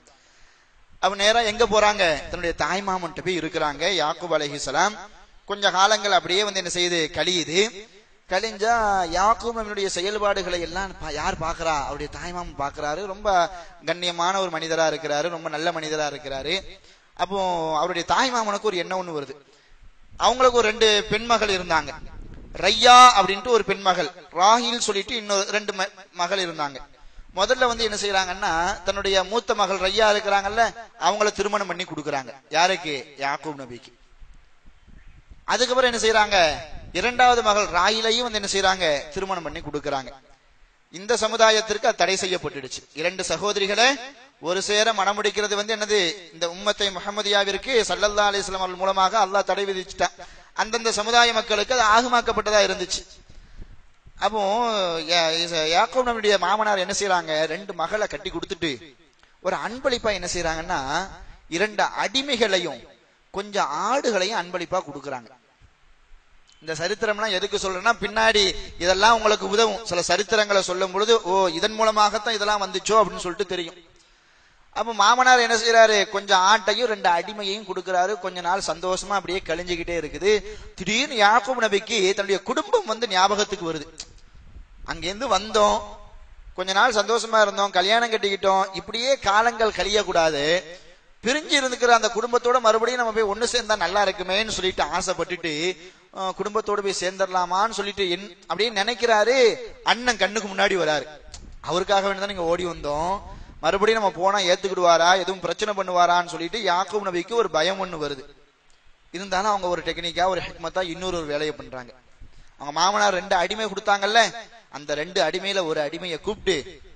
அவ நேரா எங்க போறாங்க தன்னுடைய தாய் மாமன்ட்ட போய் இருக்கிறாங்க யாக்கூப் அலைஹிஸ்ஸலாம் கொஞ்ச காலங்கள் அப்படியே வந்து என்ன செய்யுது கழியுது கழிஞ்சா யாக்கூப் அவனுடைய செயல்பாடுகளை எல்லாம் பா- யார் பாக்குறா அவருடைய தாய்மாமன் பாக்குறாரு ரொம்ப கண்ணியமான ஒரு மனிதரா இருக்கிறாரு ரொம்ப நல்ல மனிதரா இருக்கிறாரு அப்போ அவருடைய தாய்மாமனுக்கு ஒரு எண்ணம் ஒண்ணு வருது அவங்களுக்கு ஒரு ரெண்டு பெண்மகள் இருந்தாங்க ரையா அப்படின்ட்டு ஒரு பெண்மகள் ராஹில் சொல்லிட்டு இன்னொரு ரெண்டு ம- மகள் இருந்தாங்க முதல்ல வந்து என்ன செய்யறாங்கன்னா தன்னுடைய மூத்த மகள் ரையா இருக்கிறாங்கல்ல அவங்கள திருமணம் பண்ணி கொடுக்கறாங்க யாருக்கு யாக்கூப் நபிக்கு அதுக்கப்புறம் என்ன செய்யறாங்க இரண்டாவது மகள் ராயிலையும் வந்து என்ன செய்யறாங்க திருமணம் பண்ணி கொடுக்கறாங்க இந்த சமுதாயத்திற்கு அது தடை செய்யப்பட்டுடுச்சு இரண்டு சகோதரிகளை ஒரு சேர மணமுடிக்கிறது வந்து என்னது இந்த உம்மத்தை முகமதியாவிற்கு சல்லல்லா அலிஸ்லாம் அவர்கள் மூலமாக அல்லாஹ் தடை விதிச்சுட்டான் அந்தந்த சமுதாய மக்களுக்கு அது ஆகமாக்கப்பட்டதா இருந்துச்சு அப்போ யா- இச- யாக்கோப் நம்முடைய மாமனார் என்ன செய்யறாங்க ரெண்டு மகளை கட்டி கொடுத்துட்டு ஒரு அன்பளிப்பா என்ன செய்யறாங்கன்னா இரண்டு அடிமைகளையும் கொஞ்சம் ஆடுகளையும் அன்பளிப்பா கொடுக்கறாங்க இந்த சரித்திரம்லாம் எதுக்கு சொல்றேன்னா பின்னாடி இதெல்லாம் உங்களுக்கு உதவும் சில சரித்திரங்களை சொல்லும் பொழுது ஓ இதன் மூலமாகத்தான் இதெல்லாம் வந்துச்சோ அப்படின்னு சொல்லிட்டு தெரியும் அப்ப மாமனார் என்ன செய்யறாரு கொஞ்சம் ஆட்டையும் ரெண்டு அடிமையையும் கொடுக்கறாரு கொஞ்ச நாள் சந்தோஷமா அப்படியே கழிஞ்சுக்கிட்டே இருக்குது திடீர்னு யாக்கூப் நபிக்கு தன்னுடைய குடும்பம் வந்து ஞாபகத்துக்கு வருது அங்கிருந்து வந்தோம் கொஞ்ச நாள் சந்தோஷமா இருந்தோம் கல்யாணம் கட்டிக்கிட்டோம் இப்படியே காலங்கள் கழியக்கூடாது பிரிஞ்சு இருந்துக்கிற அந்த குடும்பத்தோட மறுபடியும் நம்ம போய் ஒண்ணு சேர்ந்தா நல்லா இருக்குமேன்னு சொல்லிட்டு ஆசைப்பட்டுட்டு அஹ், குடும்பத்தோட போய் சேர்ந்துடலாமான்னு சொல்லிட்டு என் அப்படியே நினைக்கிறாரு அண்ணன் கண்ணுக்கு முன்னாடி வராரு அவருக்காக வேண்டி தான் நீங்க ஓடி வந்தோம் மறுபடியும் நம்ம போனா ஏத்துக்கிடுவாரா எதுவும் பிரச்சனை பண்ணுவாரான்னு சொல்லிட்டு யாக்கூப் நபிக்கு ஒரு பயம் ஒண்ணு வருது இருந்தாலும் அவங்க ஒரு டெக்னிக்கா ஒரு ஹிக்மத்தா இன்னொரு ஒரு வேலையை பண்றாங்க அவங்க மாமனார் ரெண்டு அடிமை கொடுத்தாங்கல்ல அந்த ரெண்டு அடிமையில ஒரு அடிமையை கூப்பிட்டு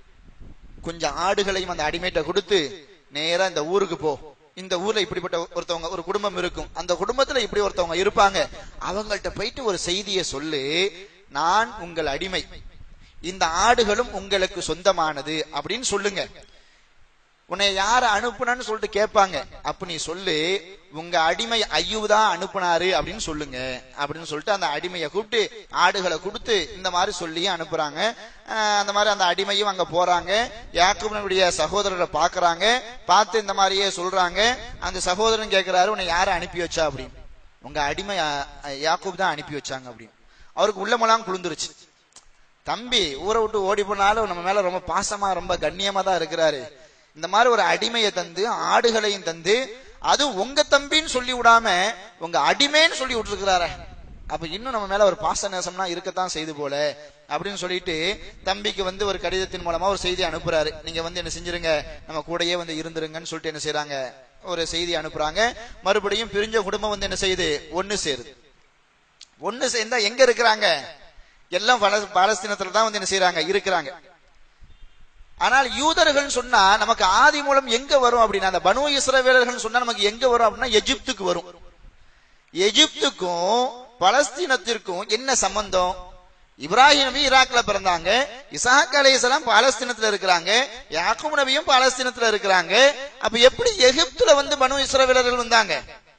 கொஞ்சம் ஆடுகளையும் அந்த அடிமைட்ட கொடுத்து நேரா இந்த ஊருக்கு போ இந்த ஊர்ல இப்படிப்பட்ட ஒருத்தவங்க ஒரு குடும்பம் இருக்கும் அந்த குடும்பத்துல இப்படி ஒருத்தவங்க இருப்பாங்க அவங்கள்ட்ட போயிட்டு ஒரு செய்தியை சொல்லு நான் உங்கள் அடிமை இந்த ஆடுகளும் உங்களுக்கு சொந்தமானது அப்படின்னு சொல்லுங்க உன்னை யார அனுப்புனான்னு சொல்லிட்டு கேட்பாங்க அப்ப நீ சொல்லு உங்க அடிமை ஐயூப் தான் அனுப்புனாரு அப்படின்னு சொல்லுங்க அப்படின்னு சொல்லிட்டு அந்த அடிமையை கூப்பிட்டு ஆடுகளை கொடுத்து இந்த மாதிரி சொல்லி அனுப்புறாங்க அஹ் அந்த மாதிரி அந்த அடிமையும் அங்க போறாங்க யாக்கூபனுடைய சகோதரரை பாக்குறாங்க பார்த்து இந்த மாதிரியே சொல்றாங்க அந்த சகோதரன் கேக்குறாரு உன்னை யார அனுப்பி வச்சா அப்படின்னு உங்க அடிமை அஹ், யாக்கூப் தான் அனுப்பி வச்சாங்க அப்படின்னு அவருக்கு உள்ளமெல்லாம் குளிந்துருச்சு தம்பி ஊரை விட்டு ஓடி போனாலும் நம்ம மேல ரொம்ப பாசமா ரொம்ப கண்ணியமா தான் இருக்கிறாரு இந்த மாதிரி ஒரு அடிமையை தந்து ஆடுகளையும் தந்து அது உங்க தம்பின்னு சொல்லி விடாம உங்க அடிமைன்னு சொல்லி விட்டுருக்கிறாரே அப்ப இன்னும் நம்ம மேல ஒரு பாச நேசம்னா இருக்கத்தான் செய்து போல அப்படின்னு சொல்லிட்டு தம்பிக்கு வந்து ஒரு கடிதத்தின் மூலமா ஒரு செய்தி அனுப்புறாரு நீங்க வந்து என்ன செஞ்சிருங்க நம்ம கூடயே வந்து இருந்துருங்கன்னு சொல்லிட்டு என்ன செய்றாங்க ஒரு செய்தி அனுப்புறாங்க மறுபடியும் பிரிஞ்ச குடும்பம் வந்து என்ன செய்யுது ஒண்ணு சேருது ஒண்ணு சேர்ந்தா எங்க இருக்கிறாங்க எல்லாம் பல- பாலஸ்தீனத்துல தான் வந்து என்ன செய்றாங்க இருக்கிறாங்க ஆனால் யூதர்கள் சொன்னா நமக்கு ஆதி மூலம் எங்க வரும் அப்படின்னா அந்த பனு இஸ்ரவேலர்கள் சொன்னா நமக்கு எங்க வரும் அப்படின்னா எகிப்துக்கு வரும் எகிப்துக்கும் பலஸ்தீனத்திற்கும் என்ன சம்பந்தம் இப்ராஹிம் நபி ஈராக்ல பிறந்தாங்க இசாக் அலைஹிஸ்ஸலாம் பாலஸ்தீனத்துல இருக்கிறாங்க யாக்கூப் நபியும் பாலஸ்தீனத்துல இருக்கிறாங்க அப்ப எப்படி எகிப்துல வந்து பனு இஸ்ரவேலர்கள் வந்தாங்க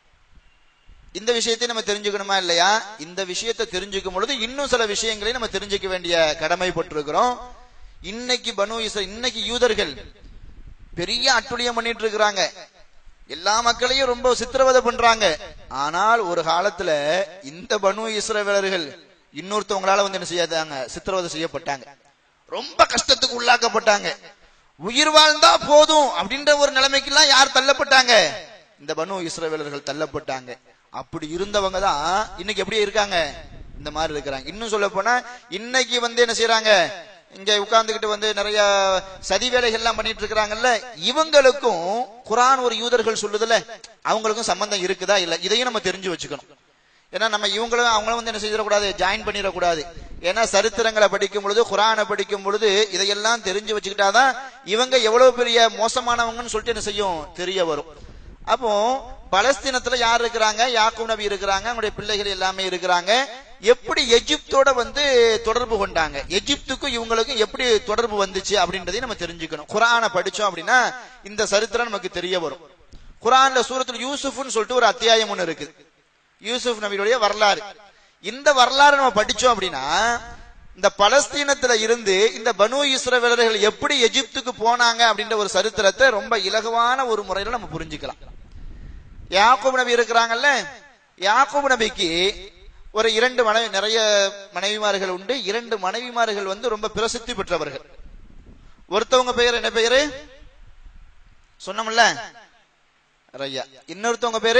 இந்த விஷயத்தை நம்ம தெரிஞ்சுக்கணுமா இல்லையா இந்த விஷயத்தை தெரிஞ்சுக்கும் பொழுது இன்னும் சில விஷயங்களை நம்ம தெரிஞ்சுக்க வேண்டிய கடமைப்பட்டிருக்கிறோம் இன்னைக்கு பனு இஸ்ர இன்னைக்கு யூதர்கள் பெரிய அட்டுழியம் பண்ணிட்டு இருக்கிறாங்க எல்லா மக்களையும் ரொம்ப சித்திரவதை பண்றாங்க ஆனால் ஒரு காலத்துல இந்த பனு இஸ்ரவேலர்கள் இன்னொருத்தவங்களால வந்து என்ன செய்யாதாங்க சித்திரவதை செய்யப்பட்டாங்க ரொம்ப கஷ்டத்துக்கு உள்ளாக்கப்பட்டாங்க உயிர் வாழ்ந்தா போதும் அப்படின்ற ஒரு நிலைமைக்கெல்லாம் யார் தள்ளப்பட்டாங்க இந்த பனு இஸ்ரவேலர்கள் தள்ளப்பட்டாங்க அப்படி இருந்தவங்க தான் இன்னைக்கு எப்படி இருக்காங்க இந்த மாதிரி இருக்கிறாங்க இன்னும் சொல்ல போனா இன்னைக்கு வந்து என்ன செய்யறாங்க இங்க உட்கார்ந்துகிட்டு வந்து நிறைய சதி வேலைகள் எல்லாம் பண்ணிட்டு இருக்கிறாங்கல்ல இவங்களுக்கும் குரான் ஒரு யூதர்கள் சொல்லுதுல அவங்களுக்கும் சம்பந்தம் இருக்குதா இல்ல இதையும் நம்ம தெரிஞ்சு வச்சுக்கணும் ஏன்னா நம்ம இவங்களும் அவங்களும் வந்து என்ன செய்திடக்கூடாது ஜாயின் பண்ணிடக்கூடாது ஏன்னா சரித்திரங்களை படிக்கும் பொழுது குரானை படிக்கும் பொழுது இதையெல்லாம் தெரிஞ்சு வச்சுக்கிட்டாதான் இவங்க எவ்வளவு பெரிய மோசமானவங்கன்னு சொல்லிட்டு என்ன செய்யும் தெரிய வரும் அப்போ பலஸ்தீனத்துல யார் இருக்கிறாங்க யாக்கூப் நபி இருக்கிறாங்க அவங்களுடைய பிள்ளைகள் எல்லாமே இருக்கிறாங்க எப்படி எஜிப்தோட வந்து தொடர்பு கொண்டாங்க எஜிப்துக்கும் இவங்களுக்கும் எப்படி தொடர்பு வந்துச்சு அப்படின்றதையும் நம்ம தெரிஞ்சுக்கணும் குரானை படிச்சோம் அப்படின்னா இந்த சரித்திரம் நமக்கு தெரிய வரும் குரான்ல சூரத்துல யூசுப்னு சொல்லிட்டு ஒரு அத்தியாயம் ஒண்ணு இருக்குது யூசுப் நபியுடைய வரலாறு இந்த வரலாறு நம்ம படிச்சோம் அப்படின்னா இந்த பலஸ்தீனத்துல இருந்து இந்த பனு இஸ்ரவேலர்கள் எப்படி எஜிப்துக்கு போனாங்க அப்படின்ற ஒரு சரித்திரத்தை ரொம்ப இலகுவான ஒரு முறையில நம்ம புரிஞ்சுக்கலாம் யாக்கூப் நபி இருக்கிறாங்கல்ல யாக்கூப் நபிக்கு ஒரு இரண்டு மனைவி நிறைய மனைவிமார்கள் உண்டு இரண்டு மனைவிமார்கள் வந்து ரொம்ப பிரசித்தி பெற்றவர்கள் ஒருத்தவங்க பெயர் என்ன பெயரு சொன்னோம்ல ரையா இன்னொருத்தவங்க பேரு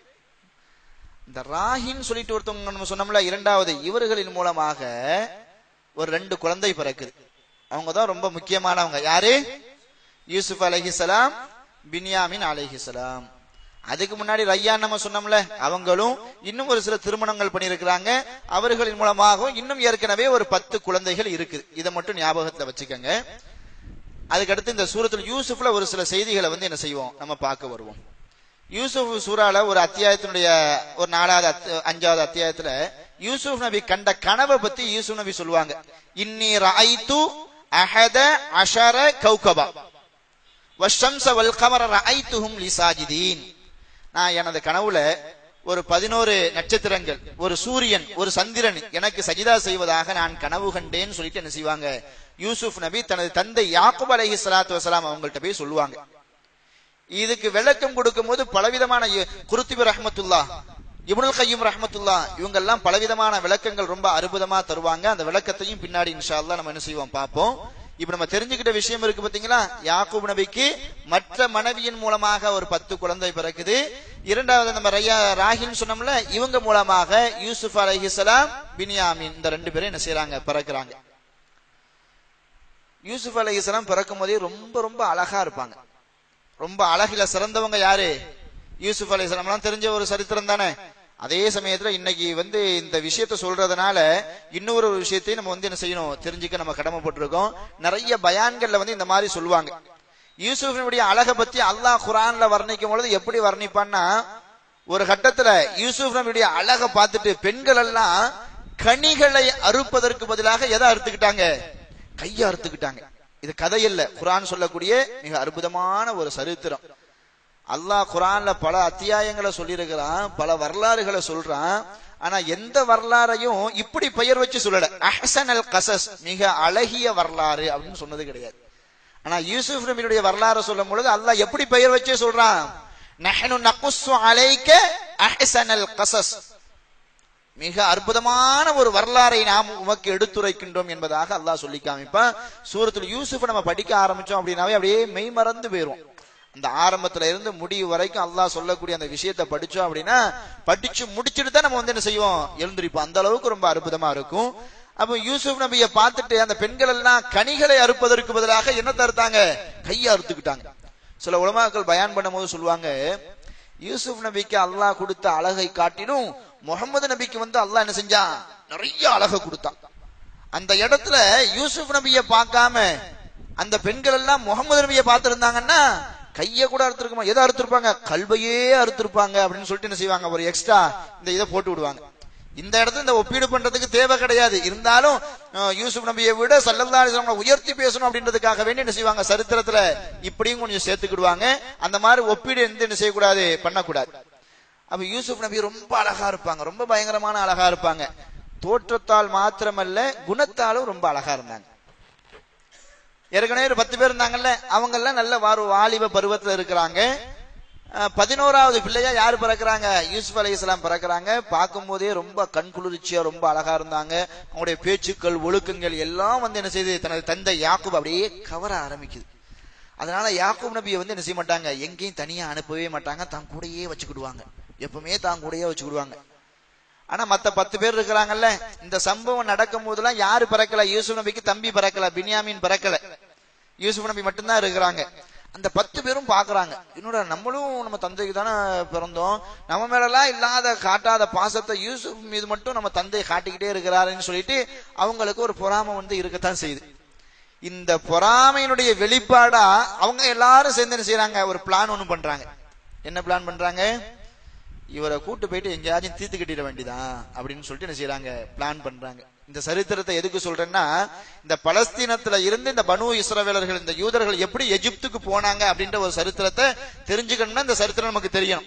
இந்த ராஹின்னு சொல்லிட்டு ஒருத்தவங்க நம்ம சொன்னோம்ல இரண்டாவது இவர்களின் மூலமாக ஒரு ரெண்டு குழந்தை பிறக்குது அவங்க தான் ரொம்ப முக்கியமானவங்க யாரு யூசுப் அலைஹிஸ்ஸலாம் பின்யாமின் அலைஹிஸ்ஸலாம் அதுக்கு முன்னாடி ரையான் நம்ம சொன்னோம்ல அவங்களும் இன்னும் ஒரு சில திருமணங்கள் பண்ணியிருக்கிறாங்க அவர்களின் மூலமாகவும் இன்னும் ஏற்கனவே ஒரு பத்து குழந்தைகள் இருக்குது இதை மட்டும் ஞாபகத்துல வச்சுக்கோங்க அதுக்கடுத்து இந்த சூரத்துல யூசுப்ல ஒரு சில செய்திகளை வந்து என்ன செய்வோம் நம்ம பார்க்க வருவோம் யூசுப் சூறால ஒரு அத்தியாயத்தினுடைய ஒரு நாலாவது அத்தி- அஞ்சாவது அத்தியாயத்துல யூசுப் நபி கண்ட கனவை பத்தி யூசுப் நபி சொல்லுவாங்க இன்னி ரஐத்து அஹத அஷர கௌகபா வஷம்ச வல் கமர ரஐத்துஹும் லிசாஜிதீன் நான் எனது கனவுல ஒரு பதினோரு நட்சத்திரங்கள் ஒரு சூரியன் ஒரு சந்திரன் எனக்கு சஜிதா செய்வதாக நான் கனவு கண்டேன்னு சொல்லிட்டு என்ன செய்வாங்க யூசுப் நபி தனது தந்தை யாக்குப் அலைஹி ஸலாத்து வஸலாம் அவங்கள்ட்ட போய் சொல்லுவாங்க இதுக்கு விளக்கம் கொடுக்கும்போது பலவிதமான இ- குருத்திபி ரஹ்மத்துல்லா இப்னுல் கையும் ரஹ்மத்துல்லா இவங்க எல்லாம் பலவிதமான விளக்கங்கள் ரொம்ப அற்புதமா தருவாங்க அந்த விளக்கத்தையும் பின்னாடி இன்ஷா அல்லாஹ் நம்ம என்ன செய்வோம் பார்ப்போம் இப்ப நம்ம தெரிஞ்சுக்கிட்ட விஷயம் இருக்கு பாத்தீங்களா யாக்கூப் நபிக்கு மற்ற மனைவியின் மூலமாக ஒரு பத்து குழந்தை பிறக்குது இரண்டாவது நம்ம ரையா ராகின்னு சொன்னோம்ல இவங்க மூலமாக யூசுப் அலைஹிஸ்ஸலாம் பினியாமின் இந்த ரெண்டு பேரும் என்ன செய்றாங்க பிறக்குறாங்க யூசுப் அலைஹிஸ்ஸலாம் பிறக்கும் போதே ரொம்ப ரொம்ப அழகா இருப்பாங்க ரொம்ப அழகில சிறந்தவங்க யாரு யூசுப் அலைஹிஸ்ஸலாம்லாம் தெரிஞ்ச ஒரு சரித்திரம் தானே அதே சமயத்துல இன்னைக்கு வந்து இந்த விஷயத்த சொல்றதுனால இன்னொரு ஒரு விஷயத்தையும் நம்ம வந்து என்ன செய்யணும் தெரிஞ்சுக்க நம்ம கடமைப்பட்டிருக்கோம் நிறைய பயான்கள்ல வந்து இந்த மாதிரி சொல்லுவாங்க யூசுஃபினுடைய அழகை பத்தி அல்லாஹ் குரான்ல வர்ணிக்கும் பொழுது எப்படி வர்ணிப்பான்னா ஒரு கட்டத்துல யூசுப் நபியுடைய அழகை பார்த்துட்டு பெண்கள் எல்லாம் கனிகளை அறுப்பதற்கு பதிலாக எதை அறுத்துக்கிட்டாங்க கையை அறுத்துக்கிட்டாங்க இது கதை இல்ல குரான் சொல்லக்கூடிய மிக அற்புதமான ஒரு சரித்திரம் அல்லாஹ் குரான்ல பல அத்தியாயங்களை சொல்லியிருக்கிறான் பல வரலாறுகளை சொல்றான் ஆனா எந்த வரலாறையும் இப்படி பெயர் வச்சு சொல்லல அஹ்சன் அல் கசஸ் மிக அழகிய வரலாறு அப்படின்னு சொன்னது கிடையாது ஆனா யூசுப் நபியினுடைய வரலாறு சொல்லும் பொழுது அல்லாஹ் எப்படி பெயர் வச்சே சொல்றான் நஹ்னு நகுஸ்ஸு அலைக்க அஹ்சனல் கசஸ் மிக அற்புதமான ஒரு வரலாறை நாம் உமக்கு எடுத்துரைக்கின்றோம் என்பதாக அல்லாஹ் சொல்லி காமிப்பான் சூரத்துல யூசுப் நம்ம படிக்க ஆரம்பிச்சோம் அப்படின்னாவே அப்படியே மெய் மறந்து போயிரும் அந்த ஆரம்பத்துல இருந்து முடிவு வரைக்கும் அல்லாஹ் சொல்லக்கூடிய அந்த விஷயத்தை படிச்சோம் அப்படின்னா படிச்சு முடிச்சுட்டு தான் நம்ம வந்து என்ன செய்வோம் எழுந்திருப்போம் அந்த அளவுக்கு ரொம்ப அற்புதமா இருக்கும் அப்ப யூசுப் நபியை பார்த்துட்டு அந்த பெண்கள் எல்லாம் கனிகளை அறுப்பதற்கு பதிலாக என்ன தருத்தாங்க கையை அறுத்துக்கிட்டாங்க சில உலமாக்கள் பயான் பண்ணும்போது சொல்லுவாங்க யூசுப் நபிக்கு அல்லாஹ் கொடுத்த அழகை காட்டிலும் முகமது நபிக்கு வந்து அல்லாஹ் என்ன செஞ்சான் நிறைய அழகை கொடுத்தான் அந்த இடத்துல யூசுப் நபியை பார்க்காம அந்த பெண்கள் எல்லாம் முகமது நபியை பார்த்திருந்தாங்கன்னா கைய கூட அறுத்திருக்குமா எதை அறுத்திருப்பாங்க கல்வையே அறுத்திருப்பாங்க அப்படின்னு சொல்லிட்டு என்ன செய்வாங்க ஒரு எக்ஸ்ட்ரா இந்த இதை போட்டு விடுவாங்க இந்த இடத்துல இந்த ஒப்பீடு பண்றதுக்கு தேவை கிடையாது இருந்தாலும் அஹ், யூசுப் நபியை விட சல்லல்லா அலிஸ்லாம் உயர்த்தி பேசணும் அப்படின்றதுக்காக வேண்டி என்ன செய்வாங்க சரித்திரத்துல இப்படியும் கொஞ்சம் சேர்த்துக்கிடுவாங்க அந்த மாதிரி ஒப்பீடு எந்த என்ன செய்யக்கூடாது பண்ணக்கூடாது அப்ப யூசுப் நபி ரொம்ப அழகா இருப்பாங்க ரொம்ப பயங்கரமான அழகா இருப்பாங்க தோற்றத்தால் மாத்திரமல்ல குணத்தாலும் ரொம்ப அழகா இருந்தாங்க ஏற்கனவே ஒரு பத்து பேர் இருந்தாங்கல்ல அவங்க எல்லாம் நல்ல வாரு வாலிப பருவத்துல இருக்கிறாங்க அஹ், பதினோராவது பிள்ளையா யாரு பிறக்கிறாங்க யூசுப் அலி இஸ்லாம் பிறக்கிறாங்க பார்க்கும் போதே ரொம்ப கண் குளிர்ச்சியா ரொம்ப அழகா இருந்தாங்க அவங்களுடைய பேச்சுக்கள் ஒழுக்கங்கள் எல்லாம் வந்து என்ன செய்யுது தனது தந்தை யாக்கூப் அப்படியே கவர ஆரம்பிக்குது அதனால யாக்கூப் நபியை வந்து என்ன செய்ய மாட்டாங்க எங்கேயும் தனியா அனுப்பவே மாட்டாங்க தான் கூடயே வச்சுக்கிடுவாங்க எப்பவுமே தான் கூடயே வச்சுக்கிடுவாங்க ஆனா மத்த பத்து பேர் இருக்கிறாங்கல்ல இந்த சம்பவம் நடக்கும் போதெல்லாம் யாரு பிறக்கல யூசுப் நபிக்கு தம்பி பிறக்கல பின்யாமின் பிறக்கல யூசுப் நபி மட்டும்தான் இருக்கிறாங்க அந்த பத்து பேரும் பாக்குறாங்க என்னோட நம்மளும் நம்ம தந்தைக்கு தானே பிறந்தோம் நம்ம மேலலாம் இல்லாத காட்டாத பாசத்தை யூசுப் மீது மட்டும் நம்ம தந்தை காட்டிக்கிட்டே இருக்கிறாருன்னு சொல்லிட்டு அவங்களுக்கு ஒரு பொறாமை வந்து இருக்கத்தான் செய்யுது இந்த பொறாமையினுடைய வெளிப்பாடா அவங்க எல்லாரும் சேர்ந்து என்ன செய்யறாங்க ஒரு பிளான் ஒண்ணு பண்றாங்க என்ன பிளான் பண்றாங்க இவரை கூட்டு போயிட்டு எங்கேயாச்சும் தீர்த்து கட்டிட வேண்டியதான் அப்படின்னு சொல்லிட்டு என்ன செய்யறாங்க பிளான் பண்றாங்க இந்த சரித்திரத்தை எதுக்கு சொல்றேன்னா இந்த பலஸ்தீனத்துல இருந்து இந்த பனு இஸ்ரவேலர்கள் இந்த யூதர்கள் எப்படி எகிப்துக்கு போனாங்க அப்படின்ற ஒரு சரித்திரத்தை தெரிஞ்சுக்கணும்னா இந்த சரித்திரம் நமக்கு தெரியணும்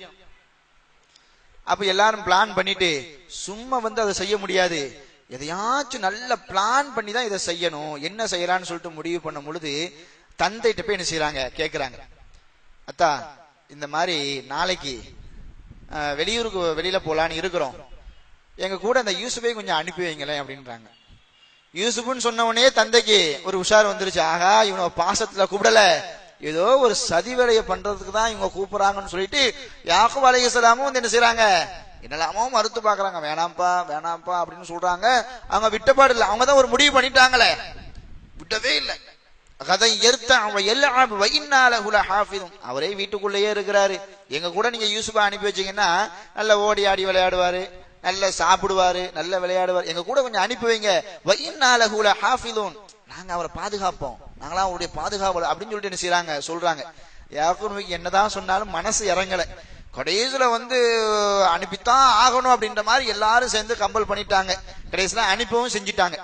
அப்ப எல்லாரும் பிளான் பண்ணிட்டு சும்மா வந்து அதை செய்ய முடியாது எதையாச்சும் நல்ல பிளான் பண்ணி தான் இதை செய்யணும் என்ன செய்யலாம்னு சொல்லிட்டு முடிவு பண்ணும் பொழுது தந்தைகிட்ட போய் என்ன செய்யறாங்க கேக்குறாங்க அத்தா இந்த மாதிரி நாளைக்கு அஹ், வெளியூருக்கு வெளியில போலான்னு இருக்கிறோம் எங்க கூட அந்த யூசுஃபை கொஞ்சம் அனுப்பி வைங்களேன் அப்படின்றாங்க யூசுப்னு சொன்ன உடனே தந்தைக்கு ஒரு உஷார் வந்துருச்சு ஆகா இவனை பாசத்துல கூப்பிடல ஏதோ ஒரு சதி வேலையை பண்றதுக்கு தான் இவங்க கூப்பிடுறாங்கன்னு சொல்லிட்டு யாக்கூப் அலைஹிஸ்ஸலாமும் வந்து என்ன செய்றாங்க என்னெல்லாமோ மறுத்து பாக்குறாங்க வேணாம்ப்பா வேணாம்ப்பா அப்படின்னு சொல்றாங்க அவங்க விட்டப்பாடு இல்லை அவங்க தான் ஒரு முடிவு பண்ணிட்டாங்களே விட்டவே இல்லை கதை எர்த்த அவன் எல்லாம் வைநாள குல ஹாஃபிதும் அவரே வீட்டுக்குள்ளேயே இருக்கிறாரு எங்க கூட நீங்க யூசுஃபா அனுப்பி வச்சீங்கன்னா நல்ல ஓடி ஆடி விளையாடுவாரு நல்ல சாப்பிடுவாரு நல்ல விளையாடுவாரு எங்க கூட கொஞ்சம் அனுப்பி வைங்க வைநாள குல ஹாஃபிதும் நாங்க அவரை பாதுகாப்போம் நாங்களாம் அவருடைய பாதுகாவல் அப்படின்னு சொல்லிட்டு என்ன செய்றாங்க சொல்றாங்க யாக்கும் என்னதான் சொன்னாலும் மனசு இறங்கல கடைசியில வந்து அனுப்பித்தான் ஆகணும் அப்படின்ற மாதிரி எல்லாரும் சேர்ந்து கம்பல் பண்ணிட்டாங்க கடைசியில அனுப்பவும் செஞ்சிட்டாங்க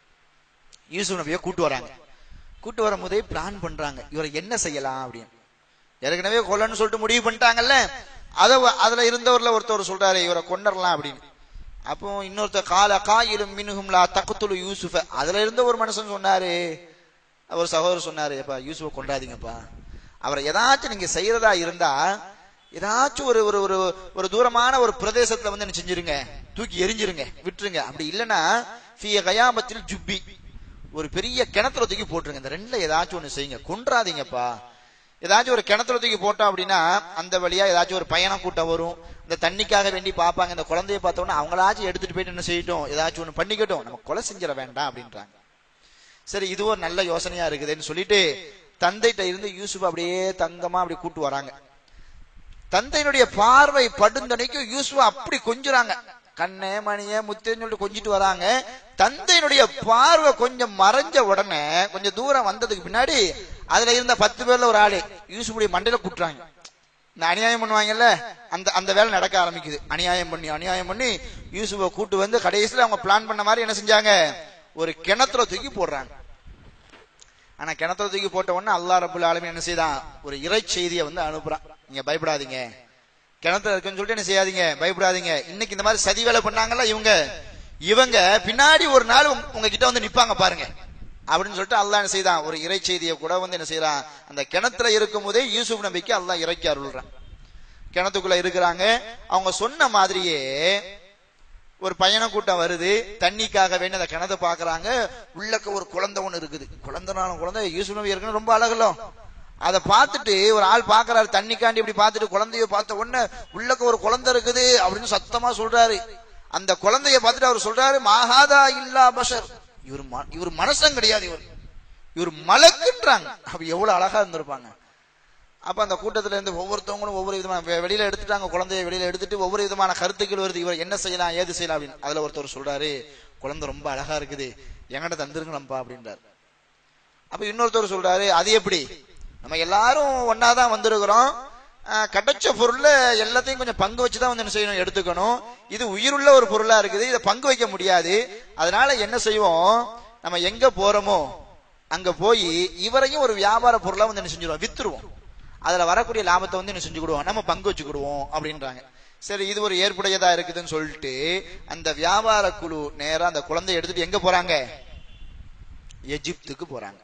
யூசுப் நபியை கூட்டு வராங்க கூட்டு வரும்போதே பிளான் பண்றாங்க இவரை என்ன செய்யலாம் அப்படின்னு ஏற்கனவே கொல்லன்னு சொல்லிட்டு முடிவு பண்ணிட்டாங்கல்ல அத அதுல இருந்தவர்ல ஒருத்தர் சொல்றாரு இவரை கொண்டரலாம் அப்படின்னு அப்போ இன்னொருத்தர் கால காயிலும் மினுகும்லா தக்கத்துலு யூசுஃப அதுல இருந்த ஒரு மனுஷன் சொன்னாரு ஒரு சகோதரர் சொன்னாரு எப்பா யூசுஃபை கொண்டாதீங்கப்பா அவரை ஏதாச்சும் நீங்க செய்யறதா இருந்தா ஏதாச்சும் ஒரு ஒரு ஒரு ஒரு தூரமான ஒரு பிரதேசத்துல வந்து என்ன செஞ்சிருங்க தூக்கி எரிஞ்சிருங்க விட்டுருங்க அப்படி இல்லைன்னா ஃபிய கயாமத்தில் ஜுப்பி ஒரு பெரிய கிணத்துல தூக்கி போட்டுருங்க இந்த ரெண்டுல ஏதாச்சும் ஒண்ணு செய்யுங்க கொன்றாதீங்கப்பா ஏதாச்சும் ஒரு கிணத்துல தூக்கி போட்டோம் அப்படின்னா அந்த வழியா ஏதாச்சும் ஒரு பயணம் கூட்டம் வரும் இந்த தண்ணிக்காக வேண்டி பார்ப்பாங்க இந்த குழந்தைய பார்த்தோன்னா அவங்களாச்சும் எடுத்துட்டு போயிட்டு என்ன செய்யட்டும் ஏதாச்சும் ஒண்ணு பண்ணிக்கட்டும் நம்ம கொலை செஞ்சிட வேண்டாம் அப்படின்றாங்க சரி இது ஒரு நல்ல யோசனையா இருக்குதுன்னு சொல்லிட்டு தந்தைகிட்ட இருந்து யூசுப் அப்படியே தங்கமா அப்படி கூட்டு வராங்க தந்தையினுடைய பார்வை படுந்தனைக்கும் யூசுவ அப்படி கொஞ்சுறாங்க கண்ணே மணியே முத்தேன்னு சொல்லிட்டு கொஞ்சிட்டு வராங்க தந்தையினுடைய பார்வை கொஞ்சம் மறைஞ்ச உடனே கொஞ்சம் தூரம் வந்ததுக்கு பின்னாடி அதுல இருந்த பத்து பேர்ல ஒரு ஆளு யூசுஃபுடைய மண்டையில கூட்டுறாங்க இந்த அநியாயம் பண்ணுவாங்கல்ல அந்த அந்த வேலை நடக்க ஆரம்பிக்குது அநியாயம் பண்ணி அநியாயம் பண்ணி யூசுஃபை கூட்டு வந்து கடைசியில அவங்க பிளான் பண்ண மாதிரி என்ன செஞ்சாங்க ஒரு கிணத்துல தூக்கி போடுறாங்க ஆனா கிணத்துல தூக்கி போட்ட உடனே அல்லா ரபுல் ஆலமீன் என்ன செய்தான் ஒரு இறை செய்தியை வந்து அனுப்புறான் நீங்க பயப்படாதீங்க கிணத்துல இருக்குன்னு சொல்லிட்டு என்ன செய்யாதீங்க பயப்படாதீங்க இன்னைக்கு இந்த மாதிரி சதி வேலை பண்ணாங்கல்ல இவங்க இவங்க பின்னாடி ஒரு நாள் உங்க- உங்ககிட்ட வந்து நிப்பாங்க பாருங்க அப்படின்னு சொல்லிட்டு அல்லாஹ் என்ன செய்தான் ஒரு இறை செய்தியை கூட வந்து என்ன செய்யறான் அந்த கிணத்துல இருக்கும் போதே யூசுப் நபிக்கு அல்லாஹ் இறக்கி அருள்றான் கிணத்துக்குள்ள இருக்கிறாங்க அவங்க சொன்ன மாதிரியே ஒரு பயண கூட்டம் வருது தண்ணிக்காக வேண்டி அந்த கிணத்தை பாக்குறாங்க உள்ளக்க ஒரு குழந்தை ஒண்ணு இருக்குது குழந்தைனாலும் குழந்தை யூசுப் நபி ஏற்கனவே ரொம்ப அழகலோ அதை பார்த்துட்டு ஒரு ஆள் பாக்குறாரு தண்ணிக்காண்டி இப்படி பார்த்துட்டு குழந்தைய பார்த்த உடனே உள்ளக்க ஒரு குழந்தை இருக்குது அப்படின்னு சத்தமா சொல்றாரு அந்த குழந்தைய பார்த்துட்டு அவர் சொல்றாரு மாகாதா இல்லா பஷர் இவர் ம- இவர் மனசம் கிடையாது இவர் இவர் மலக்குன்றாங்க அப்ப எவ்வளவு அழகா இருந்திருப்பாங்க அப்ப அந்த கூட்டத்துல இருந்து ஒவ்வொருத்தவங்களும் ஒவ்வொரு விதமான வெ- வெளியில எடுத்துட்டாங்க குழந்தைய வெளியில எடுத்துட்டு ஒவ்வொரு விதமான கருத்துக்கள் வருது இவர் என்ன செய்யலாம் ஏது செய்யலாம் அப்படின்னு அதுல ஒருத்தர் சொல்றாரு குழந்தை ரொம்ப அழகா இருக்குது என்கிட்ட தந்துருங்களப்பா அப்படின்றாரு அப்ப இன்னொருத்தர் சொல்றாரு அது எப்படி நம்ம எல்லாரும் ஒன்னாதான் வந்திருக்கிறோம் அஹ், கிடைச்ச பொருள்ல எல்லாத்தையும் கொஞ்சம் பங்கு வச்சுதான் வந்து என்ன செய்யணும் எடுத்துக்கணும் இது உயிருள்ள ஒரு பொருளா இருக்குது இதை பங்கு வைக்க முடியாது அதனால என்ன செய்வோம் நம்ம எங்க போறோமோ அங்க போய் இவரையும் ஒரு வியாபார பொருளா வந்து என்ன செஞ்சிருவோம் வித்துருவோம் அதுல வரக்கூடிய லாபத்தை வந்து என்ன செஞ்சுக்கிடுவோம் நம்ம பங்கு வச்சுக்கிடுவோம் அப்படின்றாங்க சரி இது ஒரு ஏற்புடையதா இருக்குதுன்னு சொல்லிட்டு அந்த வியாபார குழு நேரா அந்த குழந்தைய எடுத்துட்டு எங்க போறாங்க எஜிப்துக்கு போறாங்க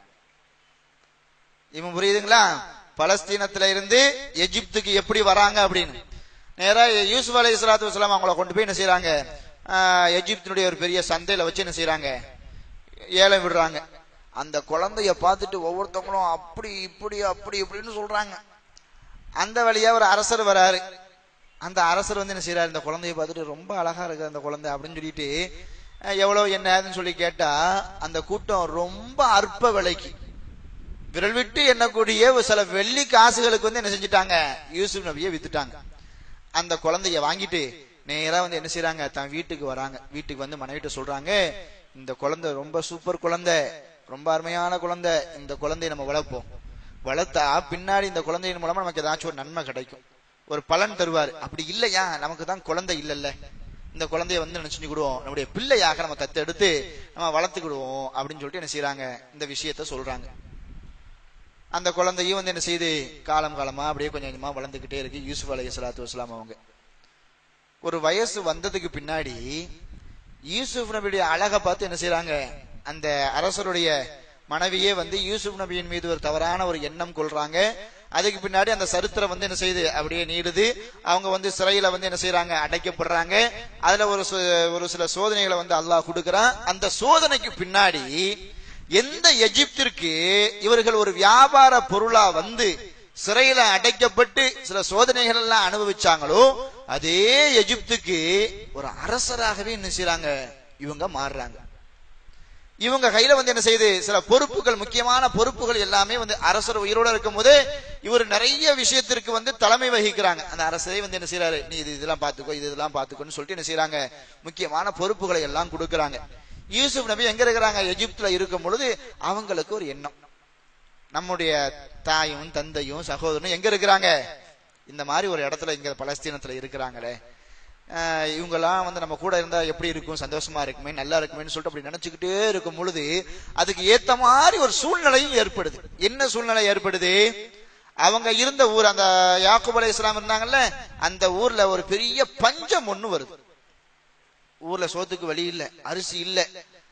இவன் புரியுதுங்களா பலஸ்தீனத்துல இருந்து எஜிப்துக்கு எப்படி வராங்க அப்படின்னு நேரா யூசுப் அலை இஸ்லாத்து வஸ்லாம் அவங்கள கொண்டு போய் என்ன செய்யறாங்க ஆஹ், எஜிப்தினுடைய ஒரு பெரிய சந்தையில வச்சு என்ன செய்யறாங்க ஏலம் விடுறாங்க அந்த குழந்தைய பார்த்துட்டு ஒவ்வொருத்தவங்களும் அப்படி இப்படி அப்படி இப்படின்னு சொல்றாங்க அந்த வழியா ஒரு அரசர் வராரு அந்த அரசர் வந்து என்ன செய்யறாரு இந்த குழந்தைய பார்த்துட்டு ரொம்ப அழகா இருக்கு அந்த குழந்தை அப்படின்னு சொல்லிட்டு அஹ், எவ்வளவு என்னதுன்னு சொல்லி கேட்டா அந்த கூட்டம் ரொம்ப அற்ப விலைக்கு விரல் விட்டு எண்ணக்கூடிய ஒரு சில வெள்ளி காசுகளுக்கு வந்து என்ன செஞ்சுட்டாங்க யூசுப் நபியை வித்துட்டாங்க அந்த குழந்தைய வாங்கிட்டு நேரா வந்து என்ன செய்றாங்க தன் வீட்டுக்கு வராங்க வீட்டுக்கு வந்து மனைவிட்ட சொல்றாங்க இந்த குழந்தை ரொம்ப சூப்பர் குழந்தை ரொம்ப அருமையான குழந்தை இந்த குழந்தைய நம்ம வளர்ப்போம் வளர்த்தா பின்னாடி இந்த குழந்தையின் மூலமா நமக்கு ஏதாச்சும் ஒரு நன்மை கிடைக்கும் ஒரு பலன் தருவார் அப்படி இல்லையா நமக்கு தான் குழந்தை இல்லல்ல இந்த குழந்தைய வந்து என்ன செஞ்சுக்கிடுவோம் நம்முடைய பிள்ளையாக நம்ம தத்தெடுத்து நம்ம வளர்த்துக்கிடுவோம் அப்படின்னு சொல்லிட்டு என்ன செய்றாங்க இந்த விஷயத்த சொல்றாங்க அந்த குழந்தையும் வந்து என்ன செய்யுது காலம் காலமா அப்படியே கொஞ்சம் கொஞ்சமா வளர்ந்துகிட்டே இருக்கு யூசுப் அலைஹி ஸலாத்து வஸலாம் அவங்க ஒரு வயசு வந்ததுக்கு பின்னாடி யூசுப் நபியுடைய அழகை பார்த்து என்ன செய்றாங்க அந்த அரசருடைய மனைவியே வந்து யூசுப் நபியின் மீது ஒரு தவறான ஒரு எண்ணம் கொள்றாங்க அதுக்கு பின்னாடி அந்த சரித்திரம் வந்து என்ன செய்யுது அப்படியே நீடுது அவங்க வந்து சிறையில வந்து என்ன செய்றாங்க அடைக்கப்படுறாங்க அதுல ஒரு சு- ஒரு சில சோதனைகளை வந்து அல்லாஹ் கொடுக்கறான் அந்த சோதனைக்கு பின்னாடி எந்த எஜிப்திற்கு இவர்கள் ஒரு வியாபார பொருளா வந்து சிறையில அடைக்கப்பட்டு சில சோதனைகள் எல்லாம் அனுபவிச்சாங்களோ அதே எஜிப்துக்கு ஒரு அரசராகவே என்ன செய்றாங்க இவங்க மாறுறாங்க இவங்க கையில வந்து என்ன செய்யுது சில பொறுப்புகள் முக்கியமான பொறுப்புகள் எல்லாமே வந்து அரசர் உயிரோட இருக்கும் போது இவர் நிறைய விஷயத்திற்கு வந்து தலைமை வகிக்கிறாங்க அந்த அரசரே வந்து என்ன செய்யறாரு நீ இது இதெல்லாம் பாத்துக்கோ இது இதெல்லாம் பாத்துக்கோன்னு சொல்லிட்டு என்ன செய்யறாங்க முக்கியமான பொறுப்புகளை எல்லாம் கொடுக்கறாங்க யூசுப் நபி எங்க இருக்கிறாங்க எகிப்துல இருக்கும் பொழுது அவங்களுக்கு ஒரு எண்ணம் நம்முடைய தாயும் தந்தையும் சகோதரனும் எங்க இருக்கிறாங்க இந்த மாதிரி ஒரு இடத்துல இங்க பலஸ்தீனத்துல இருக்கிறாங்களே ஆஹ் இவங்கெல்லாம் வந்து நம்ம கூட இருந்தா எப்படி இருக்கும் சந்தோஷமா இருக்குமே நல்லா இருக்குமேன்னு சொல்லிட்டு அப்படி நினைச்சுக்கிட்டே இருக்கும் பொழுது அதுக்கு ஏத்த மாதிரி ஒரு சூழ்நிலையும் ஏற்படுது என்ன சூழ்நிலை ஏற்படுது அவங்க இருந்த ஊர் அந்த யாக்கூப் அலை இஸ்லாம் இருந்தாங்கல்ல அந்த ஊர்ல ஒரு பெரிய பஞ்சம் ஒண்ணு வருது ஊர்ல சோத்துக்கு வழி இல்ல அரிசி இல்ல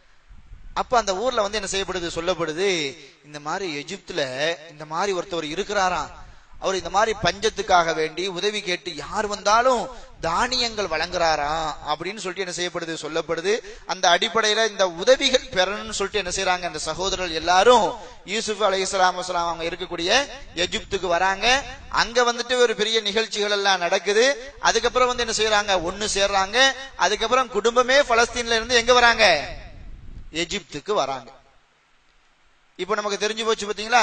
அப்ப அந்த ஊர்ல வந்து என்ன செய்யப்படுது சொல்லப்படுது இந்த மாதிரி எகிப்துல இந்த மாதிரி ஒருத்தவர் இருக்கிறாராம் அவர் இந்த மாதிரி பஞ்சத்துக்காக வேண்டி உதவி கேட்டு யார் வந்தாலும் தானியங்கள் வழங்குறாராம் அப்படின்னு சொல்லிட்டு என்ன செய்யப்படுது சொல்லப்படுது அந்த அடிப்படையில இந்த உதவிகள் பெறணும்னு சொல்லிட்டு என்ன செய்யறாங்க அந்த சகோதரர்கள் எல்லாரும் யூசுப் அலை இஸ்லாம் அவங்க இருக்கக்கூடிய எகிப்துக்கு வராங்க அங்க வந்துட்டு ஒரு பெரிய நிகழ்ச்சிகள் எல்லாம் நடக்குது அதுக்கப்புறம் வந்து என்ன செய்யறாங்க ஒண்ணு சேர்றாங்க அதுக்கப்புறம் குடும்பமே பலஸ்தீன்ல இருந்து எங்க வராங்க எகிப்துக்கு வராங்க இப்ப நமக்கு தெரிஞ்சு போச்சு பாத்தீங்களா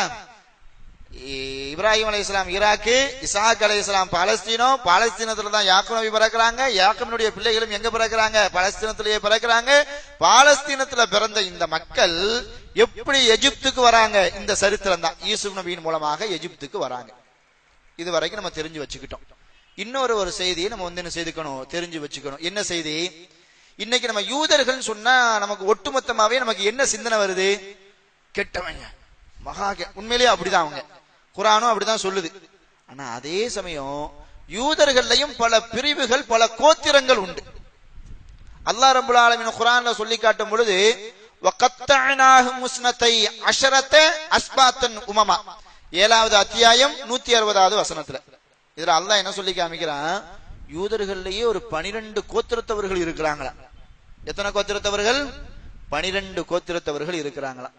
இ- இப்ராஹிம் அலை இஸ்லாம் ஈராக்கு இசாக் அலை இஸ்லாம் பாலஸ்தீனம் பாலஸ்தீனத்துல தான் யாக்கும் நபி பிறக்கிறாங்க யாக்கமினுடைய பிள்ளைகளும் எங்க பிறக்கிறாங்க பாலஸ்தீனத்திலேயே பிறக்கிறாங்க பாலஸ்தீனத்துல பிறந்த இந்த மக்கள் எப்படி எகிப்துக்கு வராங்க இந்த சரித்திரம் தான் யூசுப் நபியின் மூலமாக எகிப்துக்கு வராங்க இது வரைக்கும் நம்ம தெரிஞ்சு வச்சுக்கிட்டோம் இன்னொரு ஒரு செய்தியை நம்ம வந்து என்ன செய்துக்கணும் தெரிஞ்சு வச்சுக்கணும் என்ன செய்தி இன்னைக்கு நம்ம யூதர்கள் சொன்னா நமக்கு ஒட்டுமொத்தமாவே நமக்கு என்ன சிந்தனை வருது கெட்டவங்க மகா கெ- உண்மையிலேயே அப்படிதான் அவங்க குரானும் அப்படிதான் சொல்லுது ஆனா அதே சமயம் யூதர்கள்லயும் பல பிரிவுகள் பல கோத்திரங்கள் உண்டு அல்லாஹ் ரபுல் ஆலமீன் குரான்ல சொல்லி காட்டும் பொழுது وَقَطَّعْنَاهُمْ اثْنَتَيْ عَشَرَةَ أَسْبَاطًا உமமா ஏழாவது அத்தியாயம் நூத்தி அறுபதாவது வசனத்துல இதுல அல்லாஹ் என்ன சொல்லி காமிக்கிறான் யூதர்கள்லயே ஒரு பனிரெண்டு கோத்திரத்தவர்கள் இருக்கிறாங்களா எத்தனை கோத்திரத்தவர்கள் பனிரெண்டு கோத்திரத்தவர்கள் இருக்கிறாங்களா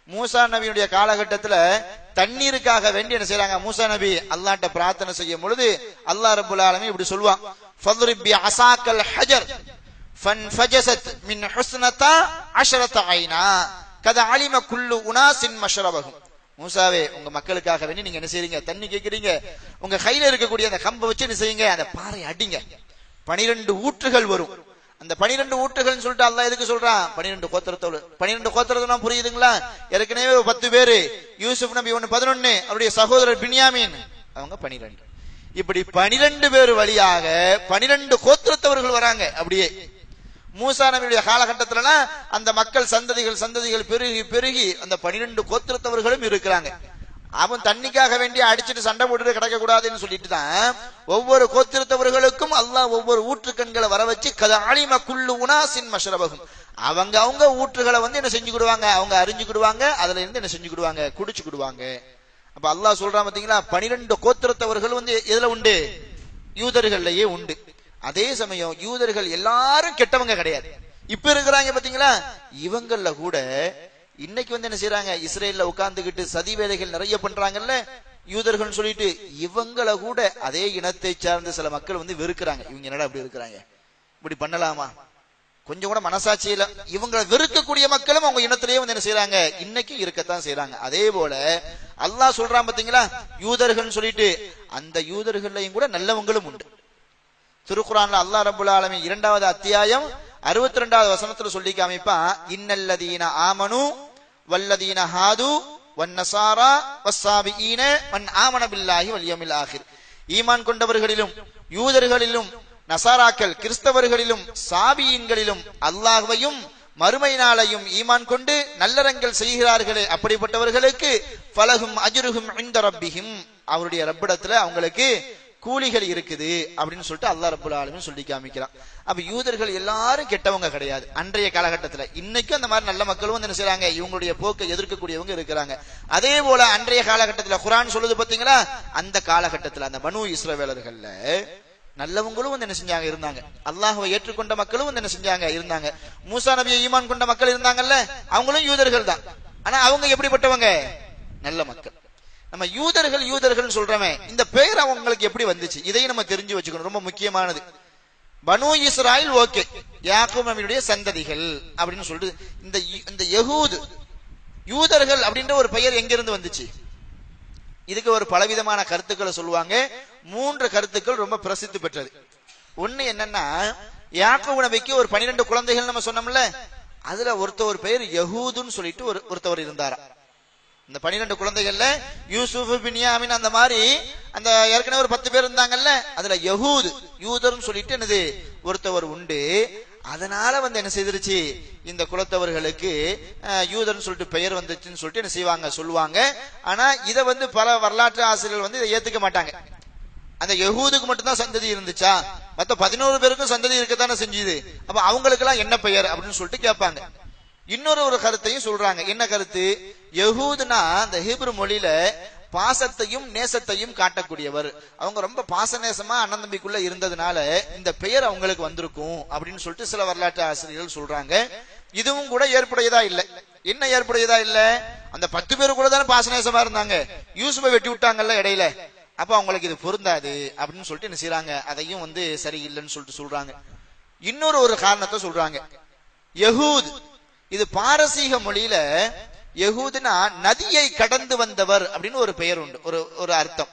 மூசா நபியுடைய காலகட்டத்துல தண்ணீருக்காக வேண்டி என்ன செய்றாங்க மூசா நபி அல்லாஹ்ட்ட பிரார்த்தனை செய்யும் பொழுது அல்லாஹ் ரப்பல் ஆலமீன் இப்படி சொல்லுவான் ஃபத்ரிப் பி அசாக்கல் ஹஜர் ஃபன்ஃபஜஸத் மின் ஹுஸ்னதா அஷரத ஐனா கத அலிம குல்லு உனாசின் மஷ்ரபஹும் மூசாவே உங்க மக்களுக்காக வேண்டி நீங்க என்ன செய்றீங்க தண்ணி கேக்குறீங்க உங்க கையில இருக்கக்கூடிய அந்த கம்பை வச்சு என்ன செய்யுங்க அந்த பாறை அடிங்க பனிரெண்டு ஊற்றுகள் வரும் அந்த பனிரெண்டு ஊற்றுகள்னு சொல்லிட்டு அல்லாஹ் எதுக்கு சொல்றான் பனிரெண்டு கோத்திரத்தோடு பனிரெண்டு கோத்திரத்தான் புரியுதுங்களா ஏற்கனவே ஒரு பத்து பேரு யூசுப் நபி ஒன்னு பதினொன்னு அவருடைய சகோதரர் பின்யாமீன் அவங்க பனிரெண்டு இப்படி பனிரெண்டு பேர் வழியாக பனிரெண்டு கோத்திரத்தவர்கள் வராங்க அப்படியே மூசா நபியுடைய காலகட்டத்திலலாம் அந்த மக்கள் சந்ததிகள் சந்ததிகள் பெருகி பெருகி அந்த பனிரெண்டு கோத்திரத்தவர்களும் இருக்கிறாங்க அவன் தண்ணிக்காக வேண்டி அடிச்சுட்டு சண்டை போட்டுட்டு கிடக்க கூடாதுன்னு சொல்லிட்டு தான் ஒவ்வொரு கோத்திரத்தவர்களுக்கும் அல்லாஹ் ஒவ்வொரு ஊற்றுக்கண்களை வர வச்சு கதாலிம குள்ளு உனாசின் மஷ்ரபகும் அவங்க அவங்க ஊற்றுகளை வந்து என்ன செஞ்சுக்கிடுவாங்க அவங்க அறிஞ்சுக்கிடுவாங்க அதுல இருந்து என்ன செஞ்சுக்கிடுவாங்க குடிச்சுக்கிடுவாங்க அப்ப அல்லாஹ் சொல்றான் பாத்தீங்களா பனிரெண்டு கோத்திரத்தவர்கள் வந்து எதுல உண்டு யூதர்கள்லயே உண்டு அதே சமயம் யூதர்கள் எல்லாரும் கெட்டவங்க கிடையாது இப்ப இருக்கிறாங்க பாத்தீங்களா இவங்கள கூட இன்னைக்கு வந்து என்ன செய்யறாங்க இஸ்ரேல்ல உட்கார்ந்துகிட்டு சதி வேலைகள் நிறைய பண்றாங்கல்ல யூதர்கள் சொல்லிட்டு இவங்கள கூட அதே இனத்தை சார்ந்த சில மக்கள் வந்து வெறுக்கிறாங்க இவங்க என்னடா இப்படி இருக்கிறாங்க இப்படி பண்ணலாமா கொஞ்சம் கூட மனசாட்சி இல்ல இவங்களை வெறுக்கக்கூடிய மக்களும் அவங்க இனத்திலேயே வந்து என்ன செய்யறாங்க இன்னைக்கு இருக்கத்தான் செய்யறாங்க அதே போல அல்லாஹ் சொல்றான் பாத்தீங்களா யூதர்கள் சொல்லிட்டு அந்த யூதர்களையும் கூட நல்லவங்களும் உண்டு திருக்குறான்ல அல்லாஹ் ரபுல் ஆலமீன் இரண்டாவது அத்தியாயம் அறுபத்தி ரெண்டாவது வசனத்துல சொல்லி காமிப்பான் இன்னல்லதீன ஆமனு வல்லதீன ஹாது வன்னசாரா வஸ்ஸாபிஈன மன் ஆமன பில்லாஹி வல் யௌமில் ஆகிர் ஈமான் கொண்டவர்களிலும் யூதர்களிலும் நசாராக்கள் கிறிஸ்தவர்களிலும் சாபியீன்களிலும் அல்லாஹ்வையும் மறுமை நாளையும் ஈமான் கொண்டு நல்லறங்கள் செய்கிறார்களே அப்படிப்பட்டவர்களுக்கு பலகும் அஜுருகும் இந்த ரப்பிஹிம் அவருடைய ரப்பிடத்துல அவங்களுக்கு கூலிகள் இருக்குது அப்படின்னு சொல்லிட்டு அல்லாஹ் ரப்புல் ஆலமீன் சொல்லி காமிக்கிறான் அப்ப யூதர்கள் எல்லாரும் கெட்டவங்க கிடையாது அன்றைய காலகட்டத்துல இன்னைக்கும் அந்த மாதிரி நல்ல மக்களும் வந்து என்ன செய்றாங்க இவங்களுடைய போக்கை எதிர்க்கக்கூடியவங்க இருக்கிறாங்க அதே போல அன்றைய காலகட்டத்துல குரான் சொல்லுது பாத்தீங்களா அந்த காலகட்டத்துல அந்த பனு இஸ்ரவேலர்கள்ல நல்லவங்களும் வந்து என்ன செஞ்சாங்க இருந்தாங்க அல்லாஹ்வை ஏற்றுக்கொண்ட மக்களும் வந்து என்ன செஞ்சாங்க இருந்தாங்க மூசா நபியை ஈமான் கொண்ட மக்கள் இருந்தாங்கல்ல அவங்களும் யூதர்கள் தான் ஆனா அவங்க எப்படிப்பட்டவங்க நல்ல மக்கள் நம்ம யூதர்கள் யூதர்கள் சொல்றவன் இந்த பெயர் அவங்களுக்கு எப்படி வந்துச்சு இதையும் நம்ம தெரிஞ்சு வச்சுக்கணும் ரொம்ப முக்கியமானது பனு இஸ்ராயில் ஓகே யாக்கூப் நபியுடைய சந்ததிகள் அப்படின்னு சொல்லிட்டு இந்த இந்த யகூது யூதர்கள் அப்படின்ற ஒரு பெயர் எங்க இருந்து வந்துச்சு இதுக்கு ஒரு பலவிதமான கருத்துக்களை சொல்லுவாங்க மூன்று கருத்துக்கள் ரொம்ப பிரசித்தி பெற்றது ஒண்ணு என்னன்னா யாக்கூப் நபிக்கு ஒரு பனிரெண்டு குழந்தைகள் நம்ம சொன்னோம்ல அதுல ஒருத்தவர் பெயர் யகூதுன்னு சொல்லிட்டு ஒரு ஒருத்தவர் இருந்தாரா இந்த பனிரெண்டு குழந்தைகள்ல யூசுப் பின்யாமின் அந்த மாதிரி அந்த ஏற்கனவே ஒரு பத்து பேர் இருந்தாங்கல்ல அதுல யகூது யூதர்னு சொல்லிட்டு என்னது ஒருத்தவர் உண்டு அதனால வந்து என்ன செய்திருச்சு இந்த குலத்தவர்களுக்கு அஹ், யூதர்னு சொல்லிட்டு பெயர் வந்துச்சுன்னு சொல்லிட்டு என்ன செய்வாங்க சொல்லுவாங்க ஆனா இதை வந்து பல வரலாற்று ஆசிரியர்கள் வந்து இதை ஏத்துக்க மாட்டாங்க அந்த யகூதுக்கு மட்டும்தான் சந்ததி இருந்துச்சா மத்த பதினோரு பேருக்கும் சந்ததி இருக்கத்தானே செஞ்சுது அப்ப அவங்களுக்கு எல்லாம் என்ன பெயர் அப்படின்னு சொல்லிட்டு கேட்பாங்க இன்னொரு ஒரு கருத்தையும் சொல்றாங்க என்ன கருத்து யகூதுனா அந்த ஹீப்ரு மொழியில பாசத்தையும் நேசத்தையும் காட்டக்கூடியவர் அவங்க ரொம்ப பாச நேசமா அண்ணன் தம்பிக்குள்ள இருந்ததுனால இந்த பெயர் அவங்களுக்கு வந்திருக்கும் அப்படின்னு சொல்லிட்டு சில வரலாற்று ஆசிரியர்கள் சொல்றாங்க இதுவும் கூட ஏற்புடையதா இல்ல என்ன ஏற்புடையதா இல்ல அந்த பத்து பேர் கூட தானே பாச நேசமா இருந்தாங்க யூசுஃபை வெட்டி விட்டாங்கல்ல இடையில அப்ப அவங்களுக்கு இது பொருந்தாது அப்படின்னு சொல்லிட்டு என்ன செய்றாங்க அதையும் வந்து சரியில்லைன்னு சொல்லிட்டு சொல்றாங்க இன்னொரு ஒரு காரணத்தை சொல்றாங்க யகூத் இது பாரசீக மொழியில யகூதுனா நதியை கடந்து வந்தவர் அப்படின்னு ஒரு பெயர் உண்டு ஒரு ஒரு அர்த்தம்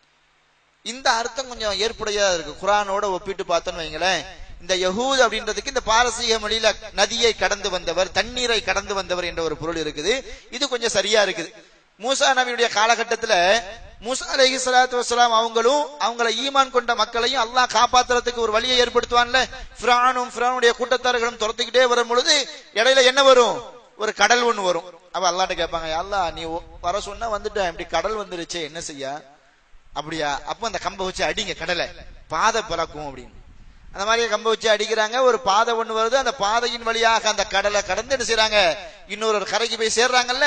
இந்த அர்த்தம் கொஞ்சம் ஏற்புடையதா இருக்கு குரானோட ஒப்பிட்டு பார்த்தோம்னு வைங்களேன் இந்த யகூத் அப்படின்றதுக்கு இந்த பாரசீக மொழியில நதியை கடந்து வந்தவர் தண்ணீரை கடந்து வந்தவர் என்ற ஒரு பொருள் இருக்குது இது கொஞ்சம் சரியா இருக்குது மூசா நபியுடைய காலகட்டத்துல மூசா அலைஹி ஸலாத்து வஸலாம் அவங்களும் அவங்களை ஈமான் கொண்ட மக்களையும் அல்லாஹ் காப்பாத்துறதுக்கு ஒரு வழியை ஏற்படுத்துவான்ல ஃபிரௌனும் ஃபிரௌனுடைய கூட்டத்தார்களும் துரத்திக்கிட்டே வரும் பொழுது இடையில என்ன வரும் ஒரு கடல் ஒண்ணு வரும் அப்ப அல்லாட்ட கேட்பாங்க அல்லாஹ் நீ ஒ- வர சொன்னா வந்துட்டேன் இப்படி கடல் வந்துருச்சே என்ன செய்ய அப்படியா அப்ப அந்த கம்பை வச்சு அடிங்க கடலை பாதை பிறக்கும் அப்படின்னு அந்த மாதிரி கம்பை வச்சு அடிக்கிறாங்க ஒரு பாதை ஒண்ணு வருது அந்த பாதையின் வழியாக அந்த கடலை கடந்து என்ன செய்றாங்க இன்னொரு ஒரு கரைக்கு போய் சேர்றாங்கல்ல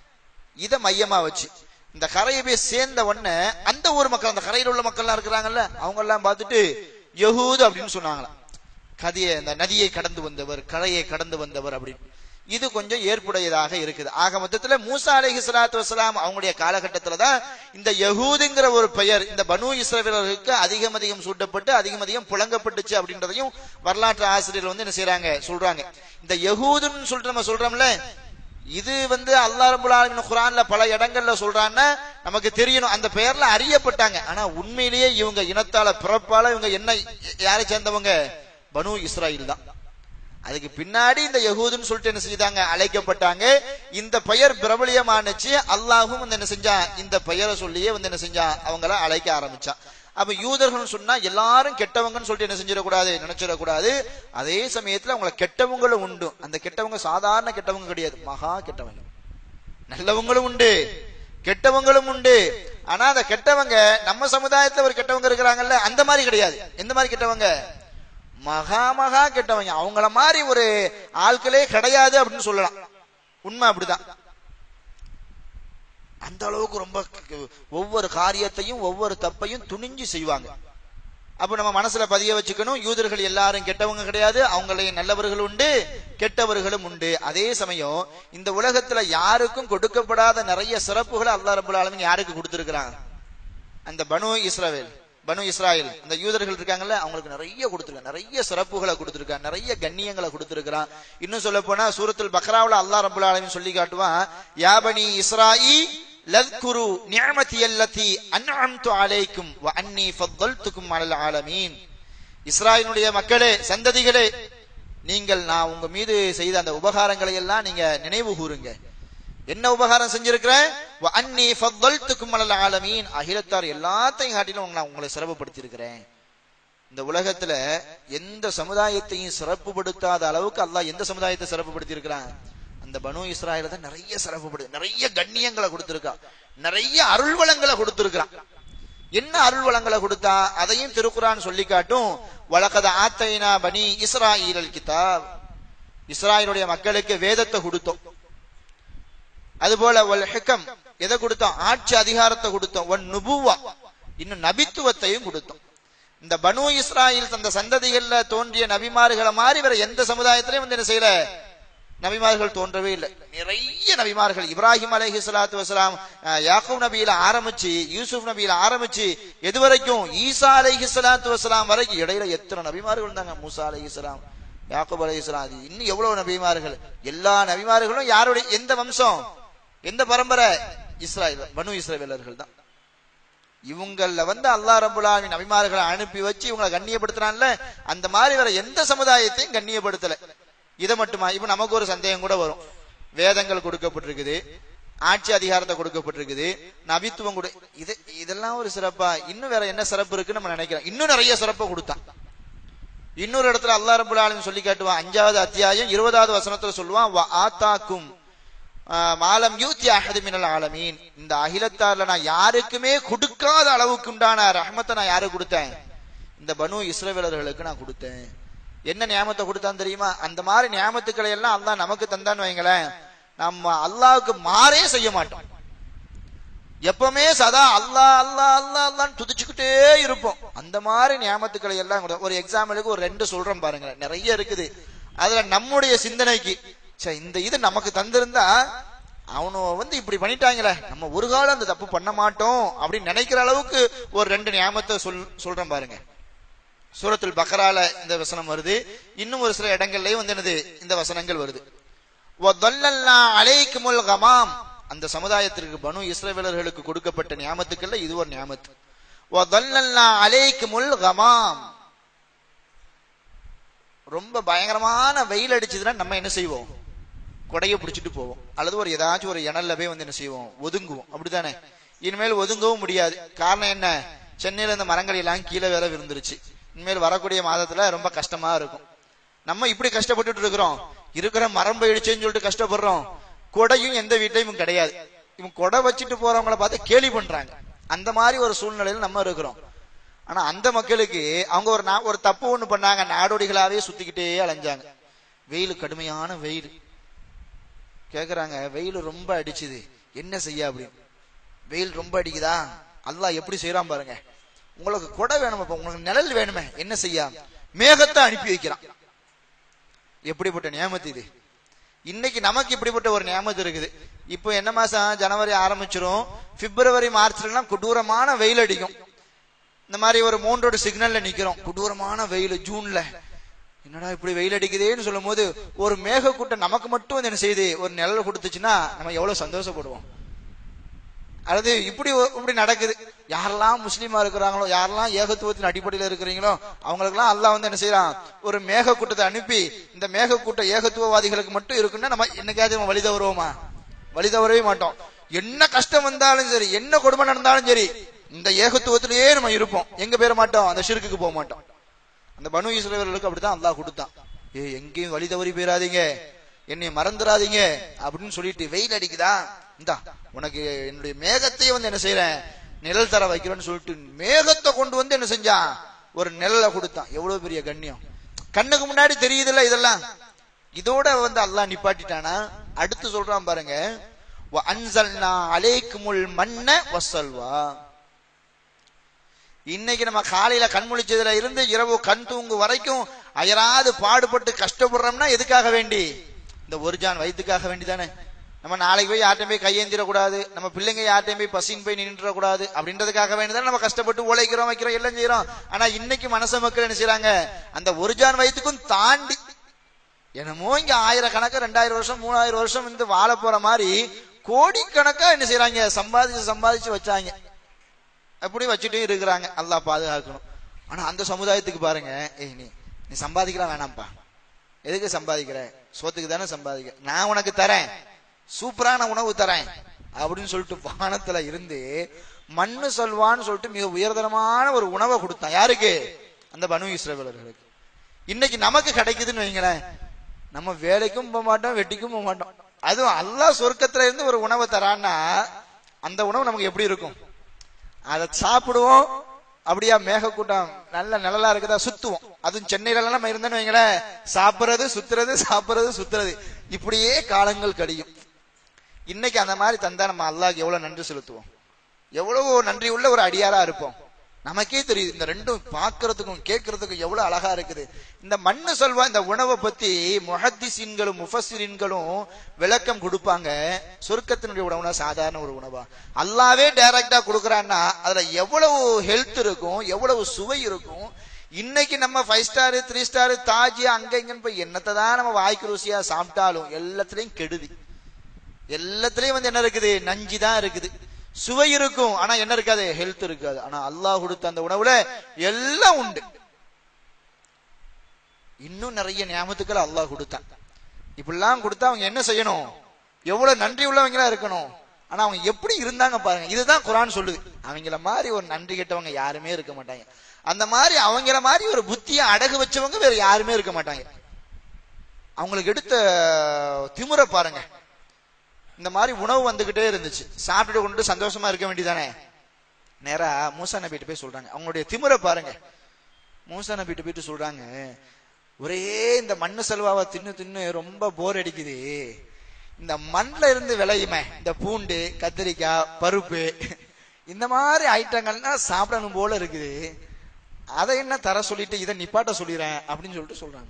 இத மையமா வச்சு இந்த கரையை போய் சேர்ந்த உடனே அந்த ஊர் மக்கள் அந்த கரையில் உள்ள மக்கள் எல்லாம் இருக்கிறாங்கல்ல அவங்க எல்லாம் பார்த்துட்டு யஹூத் அப்படின்னு சொன்னாங்களாம் கதையை இந்த நதியை கடந்து வந்தவர் கரையை கடந்து வந்தவர் அப்படின்னு இது கொஞ்சம் ஏற்புடையதாக இருக்குது ஆக மொத்தத்துல மூசா அலைஹி ஸலாத்து வஸலாம் அவங்களுடைய காலகட்டத்துல தான் இந்த யஹூதுங்கிற ஒரு பெயர் இந்த பனு இஸ்ரவேலர்களுக்கு அதிகம் அதிகம் சூட்டப்பட்டு அதிகம் அதிகம் புழங்கப்பட்டுச்சு அப்படின்றதையும் வரலாற்று ஆசிரியர்கள் வந்து என்ன செய்றாங்க சொல்றாங்க இந்த யஹூதுன்னு சொல்லிட்டு நம்ம சொல்றோம்ல இது வந்து அல்லாஹ் ரபுல் ஆலமீன் குர்ஆன்ல பல இடங்கள்ல சொல்றான்னா நமக்கு தெரியணும் அந்த பெயர்ல அறியப்பட்டாங்க ஆனா உண்மையிலேயே இவங்க இனத்தால பிறப்பால இவங்க என்ன யாரை சேர்ந்தவங்க பனு இஸ்ராயில் தான் அதுக்கு பின்னாடி இந்த யகூதுன்னு சொல்லிட்டு என்ன செஞ்சாங்க அழைக்கப்பட்டாங்க இந்த பெயர் பிரபலியமானுச்சு அல்லாஹும் வந்து என்ன செஞ்சான் இந்த பெயரை சொல்லியே வந்து என்ன செஞ்சான் அவங்கள அழைக்க ஆரம்பிச்சான் அப்ப யூதர்கள் சொன்னா எல்லாரும் கெட்டவங்கன்னு சொல்லிட்டு என்ன செஞ்சிடக்கூடாது நினைச்சிடக்கூடாது அதே சமயத்துல அவங்கள கெட்டவங்களும் உண்டு அந்த கெட்டவங்க சாதாரண கெட்டவங்க கிடையாது மகா கெட்டவங்க நல்லவங்களும் உண்டு கெட்டவங்களும் உண்டு ஆனா அந்த கெட்டவங்க நம்ம சமுதாயத்துல ஒரு கெட்டவங்க இருக்கிறாங்கல்ல அந்த மாதிரி கிடையாது எந்த மாதிரி கெட்டவங்க மகா மகா கெட்டவங்க அவங்கள மாதிரி ஒரு ஆட்களே கிடையாது அப்படின்னு சொல்லலாம் உண்மை அப்படிதான் அந்த அளவுக்கு ரொம்ப க- ஒவ்வொரு காரியத்தையும் ஒவ்வொரு தப்பையும் துணிஞ்சு செய்வாங்க அப்ப நம்ம மனசுல பதிய வச்சுக்கணும் யூதர்கள் எல்லாரும் கெட்டவங்க கிடையாது அவங்களையும் நல்லவர்கள் உண்டு கெட்டவர்களும் உண்டு அதே சமயம் இந்த உலகத்துல யாருக்கும் கொடுக்கப்படாத நிறைய சிறப்புகளை அல்லாஹ் ரபுல் ஆலமீன் யாருக்கு கொடுத்திருக்கிறாங்க அந்த பனு இஸ்ரவேல் பனு இஸ்ராயல் அந்த யூதர்கள் இருக்காங்கல்ல அவங்களுக்கு நிறைய கொடுத்துருக்கான் நிறைய சிறப்புகளை கொடுத்துருக்கான் நிறைய கண்ணியங்களை கொடுத்துருக்கான் இன்னும் சொல்ல போனா சூரத்துல் பக்ராவுல அல்லாஹ் ரபுல் ஆலமீன் சொல்லி காட்டுவான் யா பனி இஸ்ராயி லத்குரு நிஅமதி அல்லதி அன்அம்து அலைக்கும் வ அன்னி ஃபضلتكم அலல் ஆலமீன் இஸ்ராயலுடைய மக்களே சந்ததிகளே நீங்கள் நான் உங்க மீது செய்த அந்த உபகாரங்களை எல்லாம் நீங்க நினைவு கூறுங்க என்ன உபகாரம் செஞ்சிருக்கிறேன் வ அன்னி ஃபضلتكم அலல் ஆலமீன் அகிலத்தார் எல்லாத்தையும் காட்டிலும் உங்களை நான் உங்களை சிறப்புப்படுத்தி இருக்கிறேன் இந்த உலகத்துல எந்த சமுதாயத்தையும் சிறப்புப்படுத்தாத அளவுக்கு அல்லாஹ் எந்த சமுதாயத்தை சிறப்புப்படுத்தி இருக்கிறான் அந்த பனு இஸ்ராயல தான் நிறைய சிறப்புப்படுது நிறைய கண்ணியங்களை கொடுத்திருக்கான் நிறைய அருள்வளங்களை கொடுத்திருக்கிறான் என்ன அருள் வளங்களை கொடுத்தா அதையும் திருக்குறான் சொல்லி காட்டும் வழக்கத ஆத்தைனா பனி இஸ்ராயல் கிதாப் இஸ்ராயலுடைய மக்களுக்கு வேதத்தை கொடுத்தோம் அதுபோல ஒல் ஹிகம் எதை கொடுத்தோம் ஆட்சி அதிகாரத்தை கொடுத்தோம் ஒன் நுபுவா இன்னும் நபித்துவத்தையும் கொடுத்தோம் இந்த பனு இஸ்ராயில் தந்த சந்ததிகள்ல தோன்றிய நபிமார்களை மாதிரி வேற எந்த சமுதாயத்திலையும் வந்து என்ன செய்யல நபிமார்கள் தோன்றவே இல்லை நிறைய நபிமார்கள் இப்ராஹிம் அலைஹி ஸலாத்து வஸலாம் அஹ், யாக்கூப் நபியில ஆரம்பிச்சு யூசுப் நபியில ஆரம்பிச்சு எது வரைக்கும் ஈசா அலைஹி ஸலாத்து வஸலாம் வரைக்கும் இடையில எத்தனை நபிமார்கள் இருந்தாங்க மூசா அலைஹி ஸலாம் யாக்கூப் அலைஹி ஸலாம் அது இன்னும் எவ்வளவு நபிமார்கள் எல்லா நபிமார்களும் யாருடைய எந்த வம்சம் எந்த பரம்பரை இஸ்ராயல் பனு இஸ்ரவேலர்கள் தான் இவங்கள வந்து அல்லாஹ் ரபுல் ஆலமீன் நபிமார்களை அனுப்பி வச்சு இவங்களை கண்ணியப்படுத்துறான்ல அந்த மாதிரி வேற எந்த சமுதாயத்தையும் கண்ணியப்படுத்தல இதை மட்டுமா இப்ப நமக்கு ஒரு சந்தேகம் கூட வரும் வேதங்கள் கொடுக்கப்பட்டிருக்குது ஆட்சி அதிகாரத்தை கொடுக்கப்பட்டிருக்குது நபித்துவம் கொடு இது இதெல்லாம் ஒரு சிறப்பா இன்னும் வேற என்ன சிறப்பு இருக்குன்னு நம்ம நினைக்கிறோம் இன்னும் நிறைய சிறப்பை கொடுத்தான் இன்னொரு இடத்துல அல்லாஹ் ரபுல் ஆலமீன் சொல்லி காட்டுவான் அஞ்சாவது அத்தியாயம் இருபதாவது வசனத்துல சொல்லுவான் "வ ஆத்தாக்கும் ஆஹ், மாலம் யூத்தி அஹது மினல் ஆலமீன் இந்த அகிலத்தார்ல நான் யாருக்குமே கொடுக்காத அளவுக்கு உண்டான ரஹ்மத்தை நான் யாருக்கு கொடுத்தேன் இந்த பனு இஸ்ரவேலர்களுக்கு நான் கொடுத்தேன் என்ன நியாமத்தை கொடுத்தான் தெரியுமா அந்த மாதிரி நியாமத்துக்களை எல்லாம் அல்லாஹ் நமக்கு தந்தான்னு வைங்களேன் நம்ம அல்லாஹ்வுக்கு மாறே செய்ய மாட்டோம் எப்பவுமே சதா அல்லாஹ் அல்லாஹ் அல்லாஹ் அல்லான்னு துதிச்சுக்கிட்டே இருப்போம் அந்த மாதிரி நியாமத்துக்களை எல்லாம் கூட ஒரு எக்ஸாம்பிளுக்கு ஒரு ரெண்டு சொல்றேன் பாருங்களேன் நிறைய இருக்குது அதுல நம்முடைய சிந்தனைக்கு ச்சே இந்த இது நமக்கு தந்திருந்தா அவனு வந்து இப்படி பண்ணிட்டாங்களே நம்ம ஒரு காலம் அந்த தப்பு பண்ண மாட்டோம் அப்படின்னு நினைக்கிற அளவுக்கு ஒரு ரெண்டு நியாமத்தை சொல் சொல்றேன் பாருங்க சூரத்துல் பக்ரால இந்த வசனம் வருது இன்னும் ஒரு சில இடங்கள்லயும் வந்து என்னது இந்த வசனங்கள் வருது وَضَلَّلْنَا عَلَيْكُمُ الْغَمَامَ அந்த சமுதாயத்திற்கு பனு இஸ்ரவேலர்களுக்கு கொடுக்கப்பட்ட நியாமத்துக்கள்ல இது ஒரு நியாமத்து وَضَلَّلْنَا عَلَيْكُمُ الْغَمَامَ ரொம்ப பயங்கரமான வெயில் அடிச்சதுன்னா நம்ம என்ன செய்வோம் கொடைய பிடிச்சிட்டு போவோம் அல்லது ஒரு ஏதாச்சும் ஒரு இணல்ல போய் வந்து என்ன செய்வோம் ஒதுங்குவோம் அப்படித்தானே இனிமேல் ஒதுங்கவும் முடியாது காரணம் என்ன சென்னையில இந்த மரங்கள் எல்லாம் கீழே வேற விழுந்துருச்சு இனிமேல் வரக்கூடிய மாதத்துல ரொம்ப கஷ்டமா இருக்கும் நம்ம இப்படி கஷ்டப்பட்டுட்டு இருக்கிறோம் இருக்கிற மரம் போயிடுச்சுன்னு சொல்லிட்டு கஷ்டப்படுறோம் கொடையும் எந்த வீட்லயும் கிடையாது இவங்க கொடை வச்சுட்டு போறவங்கள பார்த்து கேலி பண்றாங்க அந்த மாதிரி ஒரு சூழ்நிலையில நம்ம இருக்கிறோம் ஆனா அந்த மக்களுக்கு அவங்க ஒரு நா- ஒரு தப்பு ஒண்ணு பண்ணாங்க நாடோடிகளாவே சுத்திக்கிட்டே அலைஞ்சாங்க வெயில் கடுமையான வெயில் கேக்குறாங்க வெயில் ரொம்ப அடிச்சுது என்ன செய்ய அப்படின்னு வெயில் ரொம்ப அடிக்குதா அல்லாஹ் எப்படி செய்யறான் பாருங்க உங்களுக்கு கொடை வேணுமே இப்ப உங்களுக்கு நிழல் வேணுமே என்ன செய்ய மேகத்தை அனுப்பி வைக்கிறான் எப்படிப்பட்ட நியமத்து இது இன்னைக்கு நமக்கு இப்படிப்பட்ட ஒரு நியமத்து இருக்குது இப்போ என்ன மாசம் ஜனவரி ஆரம்பிச்சிரும் பிப்ரவரி மார்ச்லாம் கொடூரமான வெயில் அடிக்கும் இந்த மாதிரி ஒரு மூன்றோட சிக்னல்ல நிக்கிறோம் கொடூரமான வெயில் ஜூன்ல என்னடா இப்படி வெயில் அடிக்குதேன்னு சொல்லும் போது ஒரு மேக கூட்டம் நமக்கு மட்டும் வந்து என்ன செய்யுது ஒரு நிழல் கொடுத்துச்சுன்னா நம்ம எவ்வளவு சந்தோஷப்படுவோம் அதாவது இப்படி ஒரு- இப்படி நடக்குது யாரெல்லாம் முஸ்லீமா இருக்கிறாங்களோ யாரெல்லாம் ஏகத்துவத்தின் அடிப்படையில் இருக்கிறீங்களோ அவங்களுக்கெல்லாம் அல்லாஹ் வந்து என்ன செய்யறான் ஒரு மேக கூட்டத்தை அனுப்பி இந்த மேக கூட்டம் ஏகத்துவவாதிகளுக்கு மட்டும் இருக்குன்னா நம்ம என்னைக்காவது நம்ம வழி தவறுவோமா வழி தவறவே மாட்டோம் என்ன கஷ்டம் வந்தாலும் சரி என்ன கொடுமை நடந்தாலும் சரி இந்த ஏகத்துவத்திலேயே நம்ம இருப்போம் எங்க போயிட மாட்டோம் அந்த ஷிர்க்குக்கு போக மாட்டோம் அந்த பனு இஸ்ரவேலர்களுக்கு அப்படித்தான் அல்லாஹ் கொடுத்தான் ஏ எங்கேயும் வழி தவறி போயிடாதீங்க என்னை மறந்துடாதீங்க அப்படின்னு சொல்லிட்டு வெயில் அடிக்குதா இந்தா உனக்கு என்னுடைய மேகத்தையே வந்து என்ன செய்யறேன் நிழல் தர வைக்கிறேன்னு சொல்லிட்டு மேகத்தை கொண்டு வந்து என்ன செஞ்சான் ஒரு நிழலை கொடுத்தான் எவ்வளவு பெரிய கண்ணியம் கண்ணுக்கு முன்னாடி தெரியுதுல்ல இதெல்லாம் இதோட வந்து அல்லாஹ் நிப்பாட்டிட்டானா அடுத்து சொல்றான் பாருங்க அன்சல்னா அலைக்குமுல் மண்ண வசல்வா இன்னைக்கு நம்ம காலையில கண் முழிச்சதுல இருந்து இரவு கண் தூங்கு வரைக்கும் அயராது பாடுபட்டு கஷ்டப்படுறோம்னா எதுக்காக வேண்டி இந்த ஒரு ஜான் வயிற்றுக்காக வேண்டி தானே நம்ம நாளைக்கு போய் யார்ட்டையும் போய் கையேந்திரக்கூடாது நம்ம பிள்ளைங்க யார்ட்டையும் போய் பசின்னு போய் நின்றுடக்கூடாது அப்படின்றதுக்காக வேண்டி தானே நம்ம கஷ்டப்பட்டு உழைக்கிறோம் வைக்கிறோம் எல்லாம் செய்யறோம் ஆனா இன்னைக்கு மனச மக்கள் என்ன செய்யறாங்க அந்த ஒரு ஜான் வயிற்றுக்கும் தாண்டி என்னமோ இங்க ஆயிரக்கணக்கு ரெண்டாயிரம் வருஷம் மூணாயிரம் வருஷம் வந்து வாழ போற மாதிரி கோடிக்கணக்கா என்ன செய்யறாங்க சம்பாதிச்சு சம்பாதிச்சு வச்சாங்க அப்படி வச்சுட்டும் இருக்கிறாங்க அல்லாஹ் பாதுகாக்கணும் ஆனா அந்த சமுதாயத்துக்கு பாருங்க ஏய் நீ நீ சம்பாதிக்கலாம் வேணாம்ப்பா எதுக்கு சம்பாதிக்கிற சோத்துக்கு தானே சம்பாதிக்க நான் உனக்கு தரேன் சூப்பரான உணவு தரேன் அப்படின்னு சொல்லிட்டு வானத்துல இருந்து மண்ணு சொல்வான்னு சொல்லிட்டு மிக உயர்தரமான ஒரு உணவை கொடுத்தான் யாருக்கு அந்த பனு இஸ்ரவேலர்களுக்கு இன்னைக்கு நமக்கு கிடைக்குதுன்னு வைங்களேன் நம்ம வேலைக்கும் போக மாட்டோம் வெட்டிக்கும் போக மாட்டோம் அதுவும் அல்லாஹ் சொர்க்கத்துல இருந்து ஒரு உணவை தரான்னா அந்த உணவு நமக்கு எப்படி இருக்கும் அதை சாப்பிடுவோம் அப்படியா மேகக்கூட்டம் நல்ல நிழலா இருக்குதா சுத்துவோம் அதுவும் சென்னையில எல்லாம் நம்ம இருந்தோன்னு வைங்களேன் சாப்பிடுறது சுத்துறது சாப்பிடுறது சுத்துறது இப்படியே காலங்கள் கடியும் இன்னைக்கு அந்த மாதிரி தந்தா நம்ம அல்லாஹ்க்கு எவ்வளவு நன்றி செலுத்துவோம் எவ்வளவு நன்றி உள்ள ஒரு அடியாரா இருப்போம் நமக்கே தெரியுது இந்த ரெண்டும் பார்க்கறதுக்கும் கேட்கறதுக்கும் எவ்வளவு அழகா இருக்குது இந்த மண்ணு சொல்வா இந்த உணவை பத்தி முஹத்திசீன்களும் முஃபஸ்ஸிரீன்களும் விளக்கம் கொடுப்பாங்க சொர்க்கத்தினுடைய உணவுனா சாதாரண ஒரு உணவா அல்லாவே டைரக்டா கொடுக்கறான்னா அதுல எவ்வளவு ஹெல்த் இருக்கும் எவ்வளவு சுவை இருக்கும் இன்னைக்கு நம்ம ஃபைவ் ஸ்டார் த்ரீ ஸ்டார் தாஜி அங்க இங்கன்னு போய் என்னத்தை தான் நம்ம வாய்க்கு ருசியா சாப்பிட்டாலும் எல்லாத்துலயும் கெடுதி எல்லாத்துலயும் வந்து என்ன இருக்குது நஞ்சு தான் இருக்குது சுவை இருக்கும் ஆனா என்ன இருக்காது ஹெல்த் இருக்காது ஆனா அல்லாஹ் கொடுத்த அந்த உணவுல எல்லாம் உண்டு இன்னும் நிறைய ஞாபகத்துக்கள் அல்லாஹ் கொடுத்தான் இப்படிலாம் கொடுத்தா அவங்க என்ன செய்யணும் எவ்வளவு நன்றி உள்ளவங்களா இருக்கணும் ஆனா அவங்க எப்படி இருந்தாங்க பாருங்க இதுதான் குரான் சொல்லுது அவங்கள மாதிரி ஒரு நன்றி கெட்டவங்க யாருமே இருக்க மாட்டாங்க அந்த மாதிரி அவங்கள மாதிரி ஒரு புத்திய அடகு வச்சவங்க வேற யாருமே இருக்க மாட்டாங்க அவங்களுக்கு எடுத்த திமுறை பாருங்க இந்த மாதிரி உணவு வந்துகிட்டே இருந்துச்சு சாப்பிட்டு கொண்டு சந்தோஷமா இருக்க வேண்டியதானே நேரா மூசா நபிட்டு போய் சொல்றாங்க அவங்களுடைய திமுறை பாருங்க மூசா நபிட்டு போயிட்டு சொல்றாங்க ஒரே இந்த மண்ணு செல்வாவை தின்னு தின்னு ரொம்ப போர் அடிக்குது இந்த மண்ல இருந்து விளையுமே இந்த பூண்டு கத்திரிக்காய் பருப்பு இந்த மாதிரி ஐட்டங்கள்னா சாப்பிடணும் போல இருக்குது அதை என்ன தர சொல்லிட்டு இதை நிப்பாட்ட சொல்லிடுறேன் அப்படின்னு சொல்லிட்டு சொல்றாங்க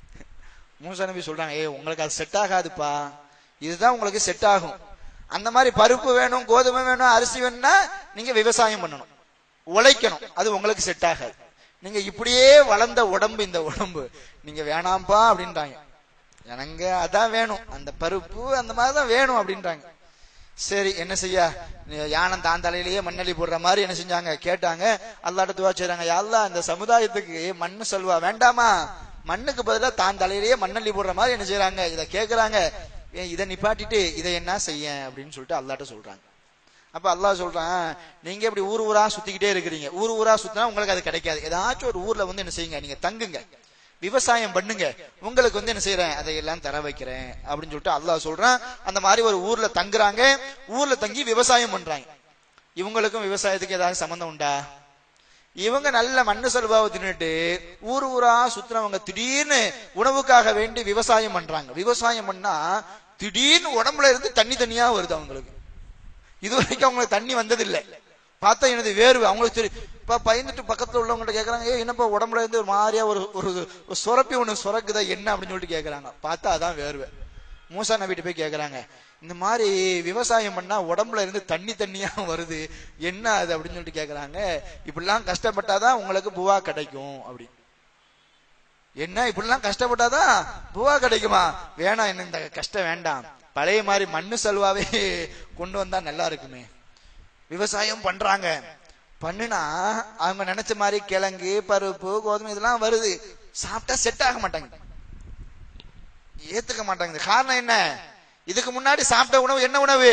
மூசா நபி சொல்றாங்க ஏய் உங்களுக்கு அது செட் ஆகாதுப்பா இதுதான் உங்களுக்கு செட் ஆகும் அந்த மாதிரி பருப்பு வேணும் கோதுமை வேணும் அரிசி வேணும்னா நீங்க விவசாயம் பண்ணணும் உழைக்கணும் அது உங்களுக்கு செட் ஆகாது நீங்க இப்படியே வளர்ந்த உடம்பு இந்த உடம்பு நீங்க வேணாம்ப்பா அப்படின்றாங்க எனக்கு அதான் வேணும் அந்த பருப்பு அந்த மாதிரி தான் வேணும் அப்படின்றாங்க சரி என்ன செய்ய யானம் தான் தலையிலேயே மண்ணள்ளி போடுற மாதிரி என்ன செஞ்சாங்க கேட்டாங்க அல்லாட்ட துவா செய்றாங்க அல்லா இந்த சமுதாயத்துக்கு மண்ணு செல்வா வேண்டாமா மண்ணுக்கு பதிலா தான் தலையிலேயே மண்ணள்ளி போடுற மாதிரி என்ன செய்யறாங்க இதை கேக்குறாங்க ஏன் இதை நிப்பாட்டிட்டு இதை என்ன செய்ய அப்படின்னு சொல்லிட்டு அல்லாட்ட சொல்றாங்க அப்ப அல்லாஹ் சொல்றான் நீங்க இப்படி ஊர் ஊரா சுத்திக்கிட்டே இருக்கிறீங்க ஊர் ஊரா சுத்தினா உங்களுக்கு அது கிடைக்காது ஏதாச்சும் ஒரு ஊர்ல வந்து என்ன செய்யுங்க நீங்க தங்குங்க விவசாயம் பண்ணுங்க உங்களுக்கு வந்து என்ன செய்யறேன் அதையெல்லாம் தர வைக்கிறேன் அப்படின்னு சொல்லிட்டு அல்லாஹ் சொல்றான் அந்த மாதிரி ஒரு ஊர்ல தங்குறாங்க ஊர்ல தங்கி விவசாயம் பண்றாங்க இவங்களுக்கும் விவசாயத்துக்கு ஏதாவது சம்பந்தம் உண்டா இவங்க நல்ல மண்ணு செல்வாவை தின்னுட்டு ஊர் ஊரா சுத்துறவங்க திடீர்னு உணவுக்காக வேண்டி விவசாயம் பண்றாங்க விவசாயம் பண்ணா திடீர்னு உடம்புல இருந்து தண்ணி தண்ணியா வருது அவங்களுக்கு இது வரைக்கும் அவங்களுக்கு தண்ணி வந்ததில்லை பார்த்தா எனது வேர்வை அவங்களுக்கு தெரியும் இப்ப பயந்துட்டு பக்கத்துல உள்ளவங்கள்ட்ட கேக்குறாங்க ஏ என்னப்பா உடம்புல இருந்து ஒரு மாதிரியா ஒரு ஒரு ஒரு சுரப்பி ஒண்ணு சுரக்குதா என்ன அப்படின்னு சொல்லிட்டு கேக்குறாங்க பார்த்தா அதான் வேர்வை மூசா நபிட்டு போய் கேக்குறாங்க இந்த மாதிரி விவசாயம் பண்ணா உடம்புல இருந்து தண்ணி தண்ணியா வருது என்ன அது அப்படின்னு சொல்லிட்டு கேக்குறாங்க இப்படிலாம் கஷ்டப்பட்டாதான் உங்களுக்கு புவா கிடைக்கும் அப்படி என்ன இப்படிலாம் கஷ்டப்பட்டாதான் புவா கிடைக்குமா வேணாம் என்ன இந்த கஷ்டம் வேண்டாம் பழைய மாதிரி மண்ணு செல்வாவே கொண்டு வந்தா நல்லா இருக்குமே விவசாயம் பண்றாங்க பண்ணுனா அவங்க நினைச்ச மாதிரி கிழங்கு பருப்பு கோதுமை இதெல்லாம் வருது சாப்பிட்டா செட் ஆக மாட்டாங்க ஏத்துக்க மாட்டாங்க காரணம் என்ன இதுக்கு முன்னாடி சாப்பிட்ட உணவு என்ன உணவு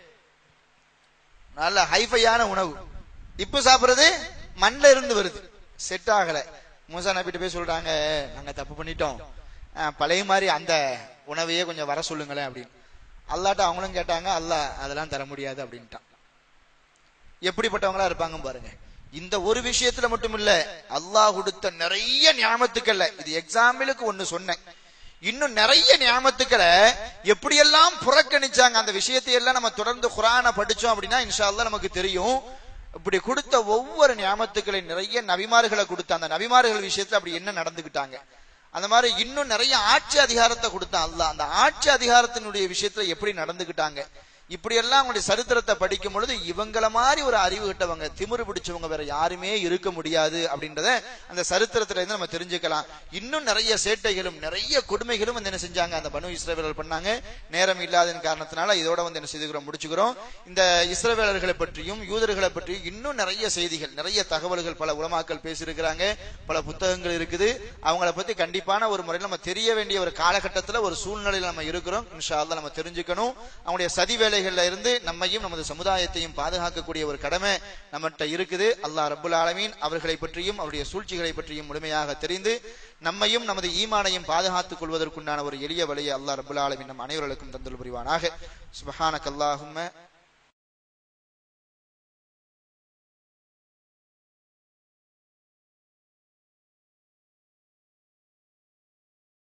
நல்ல ஹைஃபையான உணவு இப்ப சாப்பிடுறது மண்ல இருந்து வருது செட் ஆகல மூசா நபிட்டு போய் சொல்றாங்க நாங்க தப்பு பண்ணிட்டோம் அஹ், பழைய மாதிரி அந்த உணவையே கொஞ்சம் வர சொல்லுங்களேன் அப்படின்னு அல்லாட்ட அவங்களும் கேட்டாங்க அல்லாஹ் அதெல்லாம் தர முடியாது அப்படின்ட்டான் எப்படிப்பட்டவங்களா இருப்பாங்க பாருங்க இந்த ஒரு விஷயத்துல மட்டும் இல்ல அல்லாஹ் கொடுத்த நிறைய ஞாபகத்துக்கள்ல இது எக்ஸாம்பிளுக்கு ஒண்ணு சொன்னேன் இன்னும் நிறைய ஞாபகத்துக்களை எப்படியெல்லாம் புறக்கணிச்சாங்க அந்த விஷயத்தை எல்லாம் நம்ம தொடர்ந்து குரானை படிச்சோம் அப்படின்னா இன்ஷா அல்லாஹ் நமக்கு தெரியும் இப்படி கொடுத்த ஒவ்வொரு ஞாபகத்துக்களை நிறைய நபிமார்களை கொடுத்த அந்த நபிமார்கள் விஷயத்துல அப்படி என்ன நடந்துகிட்டாங்க அந்த மாதிரி இன்னும் நிறைய ஆட்சி அதிகாரத்தை கொடுத்தான் அல்லாஹ் அந்த ஆட்சி அதிகாரத்தினுடைய விஷயத்துல எப்படி நடந்துகிட்டாங்க இப்படியெல்லாம் அவங்களுடைய சரித்திரத்தை படிக்கும் பொழுது இவங்கள மாதிரி ஒரு அறிவு கிட்டவங்க திமிரு பிடிச்சவங்க வேற யாருமே இருக்க முடியாது அப்படின்றத அந்த சரித்திரத்துல இருந்து நம்ம தெரிஞ்சுக்கலாம் இன்னும் நிறைய சேட்டைகளும் நிறைய கொடுமைகளும் வந்து என்ன செஞ்சாங்க அந்த பனு இஸ்ரவேலர் பண்ணாங்க நேரம் இல்லாதன் காரணத்தினால இதோட வந்து என்ன செய்துக்கிறோம் முடிச்சுக்கிறோம் இந்த இஸ்ரவேலர்களை பற்றியும் யூதர்களை பற்றியும் இன்னும் நிறைய செய்திகள் நிறைய தகவல்கள் பல உலமாக்கள் பேசியிருக்கிறாங்க பல புத்தகங்கள் இருக்குது அவங்கள பத்தி கண்டிப்பான ஒரு முறையில் நம்ம தெரிய வேண்டிய ஒரு காலகட்டத்துல ஒரு சூழ்நிலையில நம்ம இருக்கிறோம் இன்ஷா அல்லாஹ் நம்ம தெரிஞ்சுக்கணும் அவங்களுடைய சதி வேலைகள்ல இருந்து நம்மையும் நமது சமுதாயத்தையும் பாதுகாக்கக்கூடிய ஒரு கடமை நம்மகிட்ட இருக்குது அல்லாஹ் ரப்புல் ஆலமீன் அவர்களை பற்றியும் அவருடைய சூழ்ச்சிகளை பற்றியும் முழுமையாக தெரிந்து நம்மையும் நமது ஈமானையும் பாதுகாத்துக் கொள்வதற்குண்டான ஒரு எளிய வழியை அல்லாஹ் ரப்புல் ஆலமீன் நம் அனைவர்களுக்கும் தந்துள் புரிவானாக சுபஹானக் அல்லாஹும்ம